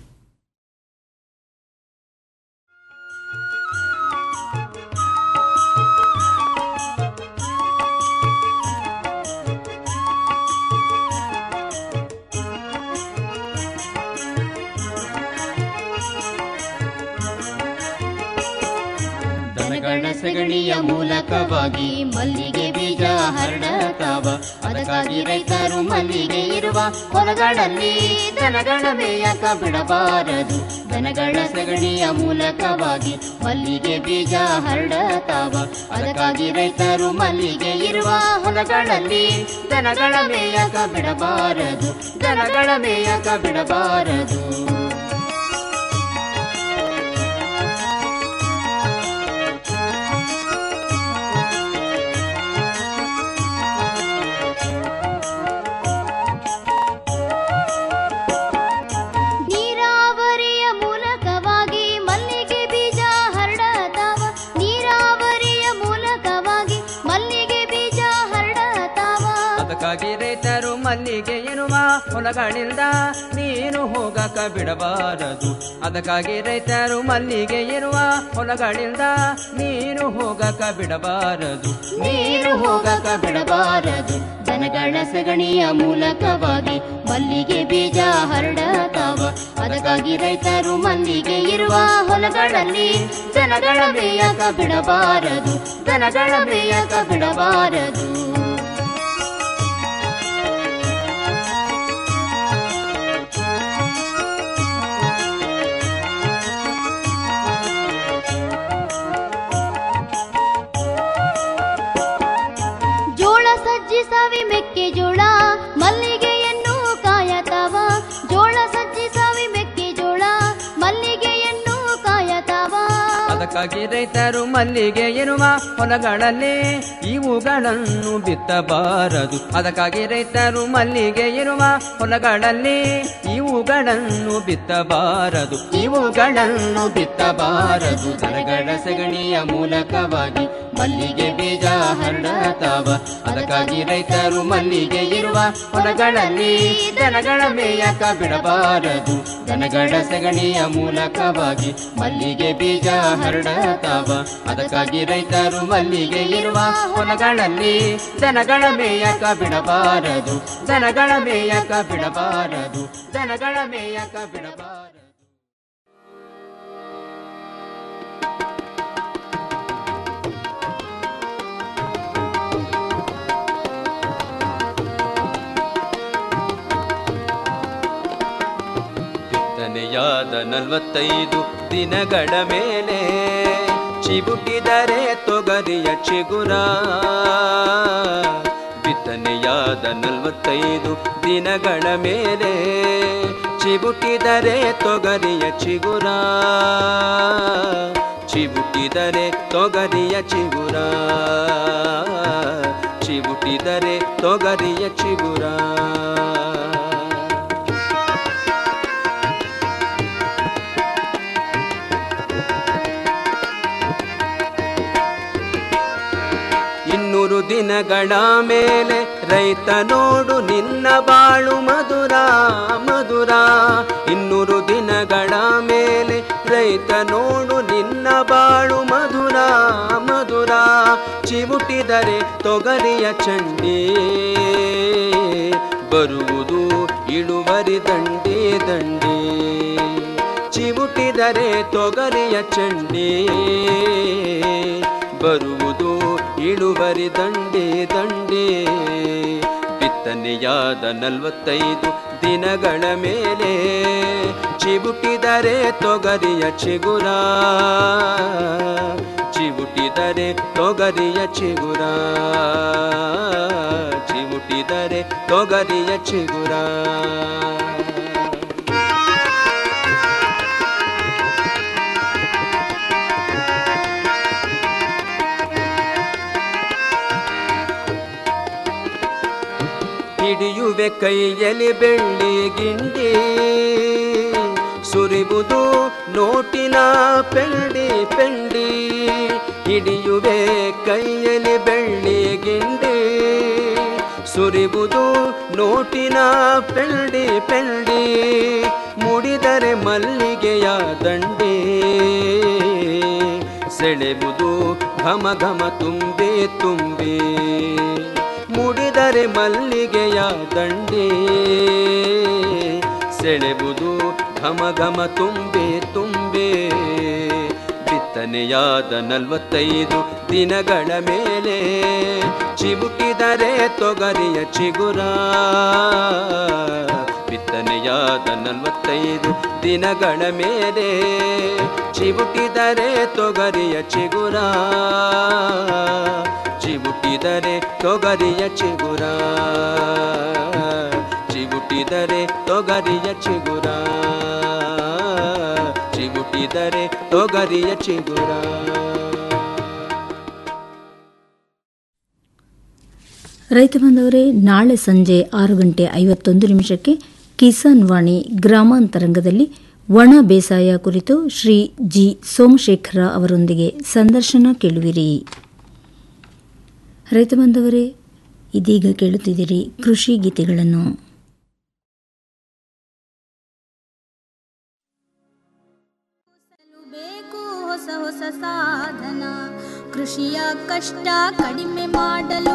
ದನಗಳ ಸಗಣಿಯ ಮೂಲಕವಾಗಿ ಮಲ್ಲಿಗೆ ಬೀಜ ಹರಡತಾವ ಅದಕ್ಕಾಗಿ ರೈತರು ಮಲ್ಲಿಗೆ ಇರುವ ಹೊಲಗಳಲ್ಲಿ ದನಗಳ ಮೇಯಕ ಬಿಡಬಾರದು ದನಗಳ ಸಗಣಿಯ ಮೂಲಕವಾಗಿ ಮಲ್ಲಿಗೆ ಬೀಜ ಹರಡತಾವ ಅದಕ್ಕಾಗಿ ರೈತರು ಮಲ್ಲಿಗೆ ಇರುವ ಹೊಲಗಳಲ್ಲಿ ದನಗಳ ಮೇಯಕ ಬಿಡಬಾರದು ದನಗಳ ಮೇಯಕ ಬಿಡಬಾರದು
ನೀರಾವರಿಯ ಮೂಲಕವಾಗಿ ಮಲ್ಲಿಗೆ ಬೀಜ ಹರಡತಾವ ನೀರಾವರಿಯ ಮೂಲಕವಾಗಿ ಮಲ್ಲಿಗೆ ಬೀಜ ಹರಡತಾವ
ಅದಕ್ಕಾಗಿ ರೈತರು ಮಲ್ಲಿಗೆ ಇರುವ
ಹೊಲಗಳಿಂದ ನೀನು ಹೋಗಕ ಬಿಡಬಾರದು ಅದಕ್ಕಾಗಿ ರೈತರು ಮಲ್ಲಿಗೆ ಇರುವ ಹೊಲಗಳಿಂದ ನೀನು ಹೋಗಕ ಬಿಡಬಾರದು
ನೀರು ಹೋಗಕ ಬಿಡಬಾರದು ದನಗಳ ಸಗಣಿಯ ಮೂಲಕವಾಗಿ ಮಲ್ಲಿಗೆ ಬೀಜ ಹರಡತಾವ ಅದಕ್ಕಾಗಿ ರೈತರು ಮಲ್ಲಿಗೆ ಇರುವ ಹೊಲಗಳಲ್ಲಿ ದನಗಳ ಮೇಯಕ ಬಿಡಬಾರದು ದನಗಳ ಮೇಯಕ ಬಿಡಬಾರದು ಜೋಳ ಸಜ್ಜಿ ಸವಿ ಮೆಕ್ಕೆಜೋಳ ಮಲ್ಲಿಗೆಯನ್ನು ಕಾಯತಾವ ಜೋಳ ಸಜ್ಜಿ ಸವಿ ಮೆಕ್ಕೆಜೋಳ ಮಲ್ಲಿಗೆಯನ್ನು ಕಾಯತಾವ
ಅದಕ್ಕಾಗಿ ರೈತರು ಮಲ್ಲಿಗೆ ಇರುವ ಹೊಲಗಳಲ್ಲಿ ಇವುಗಳನ್ನು ಬಿತ್ತಬಾರದು ಅದಕ್ಕಾಗಿ ರೈತರು ಮಲ್ಲಿಗೆ ಇರುವ ಹೊಲಗಳಲ್ಲಿ ಇವುಗಳನ್ನು ಬಿತ್ತಬಾರದು ಇವುಗಳನ್ನು ಬಿತ್ತಬಾರದು ದನಗಳ ಸಗಣಿಯ ಮೂಲಕವಾಗಿ ಮಲ್ಲಿಗೆ ಬೀಜ ಹರಡತಾವ ಅದಕ್ಕಾಗಿ ರೈತರು ಮಲ್ಲಿಗೆ ಇರುವ ಹೊಲಗಳಲ್ಲಿ ದನಗಳ ಮೇಯಕ ಬಿಡಬಾರದು ದನಗಳ ಸಗಣಿಯ ಮೂಲಕವಾಗಿ ಮಲ್ಲಿಗೆ ಬೀಜ ಹರಡತಾವ ಅದಕ್ಕಾಗಿ ರೈತರು ಮಲ್ಲಿಗೆ ಇರುವ ಹೊಲಗಳಲ್ಲಿ ದನಗಳ ಮೇಯಕ ಬಿಡಬಾರದು ದನಗಳ ಮೇಯಕ ಬಿಡಬಾರದು ದನಗಳ ಮೇಯಕ ಬಿಡಬಾರದು ಬಿತ್ತನೆಯಾದ ನಲವತ್ತೈದು ದಿನಗಳ ಮೇಲೆ ಚಿಬುಟಿದರೆ ತೊಗರಿಯ ಚಿಗುರ ಬಿತ್ತನೆಯಾದ ನಲವತ್ತೈದು ದಿನಗಳ ಮೇಲೆ ಚಿಬುಟಿದರೆ ತೊಗರಿಯ ಚಿಗುರ ಚಿಬುಟಿದರೆ ತೊಗರಿಯ ಚಿಗುರ ಚಿಬುಟಿದರೆ ತೊಗರಿಯ ಚಿಗುರ ಇನ್ನೂರು ದಿನಗಳ ಮೇಲೆ ರೈತ ನೋಡು ನಿನ್ನ ಬಾಳು ಮಧುರ ಮಧುರ ಇನ್ನೂರು ದಿನಗಳ ಮೇಲೆ ರೈತ ನೋಡು ನಿನ್ನ ಬಾಳು ಮಧುರ ಮಧುರ ಚಿವುಟಿದರೆ ತೊಗರಿಯ ಚಂಡಿ ಬರುವುದು ಇಳುವರಿ ದಂಡಿ ದಂಡಿ ಚಿವುಟಿದರೆ ತೊಗರಿಯ ಚಂಡಿ ಬರುವುದು ಇಳುವರಿ ದಂಡೆ ದಂಡೆ ಬಿತ್ತನೆಯಾದ ನಲವತ್ತೈದು ದಿನಗಳ ಮೇಲೆ ಚಿಬುಟಿದರೆ ತೊಗರಿಯ ಚಿಗುರ ಚಿಬುಟಿದರೆ ತೊಗರಿಯ ಚಿಗುರ ಚಿಬುಟಿದರೆ ತೊಗರಿಯ ಚಿಗುರ ಹಿಡಿಯುವೆ ಕೈಯಲ್ಲಿ ಬೆಳ್ಳಿ ಗಿಂಡಿ ಸುರಿಬುದು ನೋಟಿನ ಪೆಂಡಿ ಪೆಂಡಿ ಹಿಡಿಯುವೆ ಕೈಯಲ್ಲಿ ಬೆಳ್ಳಿ ಗಿಂಡಿ ಸುರಿಬುದು ನೋಟಿನ ಪೆಂಡಿ ಪೆಂಡಿ ಮುಡಿದರೆ ಮಲ್ಲಿಗೆಯ ದಂಡಿ ಸೆಳೆಬುದು ಘಮ ಘಮ ತುಂಬೆ ತುಂಬಿ ಮುಡಿದರೆ ಮಲ್ಲಿಗೆಯ ದಂಡೆ ಸೆಳೆಬುದು ಘಮ ಘಮ ತುಂಬೆ ತುಂಬೆ ಬಿತ್ತನೆಯಾದ ನಲವತ್ತೈದು ದಿನಗಳ ಮೇಲೆ ಚಿಬುಕಿದರೆ ತೊಗರಿಯ ಚಿಗುರ ಬಿತ್ತನೆಯಾದ ನಲವತ್ತೈದು ದಿನಗಳ ಮೇಲೆ ಚಿಬುಟಿದರೆ ತೊಗರಿಯ ಚಿಗುರ ಚಿಬುಟಿದರೆ ತೊಗರಿಯ ಚಿಗುರ ಚಿಬುಟಿದರೆ ತೊಗರಿಯ ಚಿಗುರ ಚಿಬುಟಿದರೆ ತೊಗರಿಯ ಚಿಗುರ
ರೈತ ಬಾಂಧವರೇ ನಾಳೆ ಸಂಜೆ ಆರು ಗಂಟೆ ಐವತ್ತೊಂದು ನಿಮಿಷಕ್ಕೆ ಕಿಸಾನ್ ವಾಣಿ ಗ್ರಾಮಾಂತರಂಗದಲ್ಲಿ ಒಣ ಬೇಸಾಯ ಕುರಿತು ಶ್ರೀ ಜಿ ಸೋಮಶೇಖರ ಅವರೊಂದಿಗೆ ಸಂದರ್ಶನ ಕೇಳುವಿರಿ ರೈತ ಬಾಂಧವರೇ ಇದೀಗ ಕೇಳುತ್ತಿದ್ದೀರಿ ಕೃಷಿ ಗೀತೆಗಳನ್ನು
ಹೊಸ ಹೊಸ ಸಾಧನ ಕೃಷಿಯ ಕಷ್ಟ ಕಡಿಮೆ ಮಾಡಲು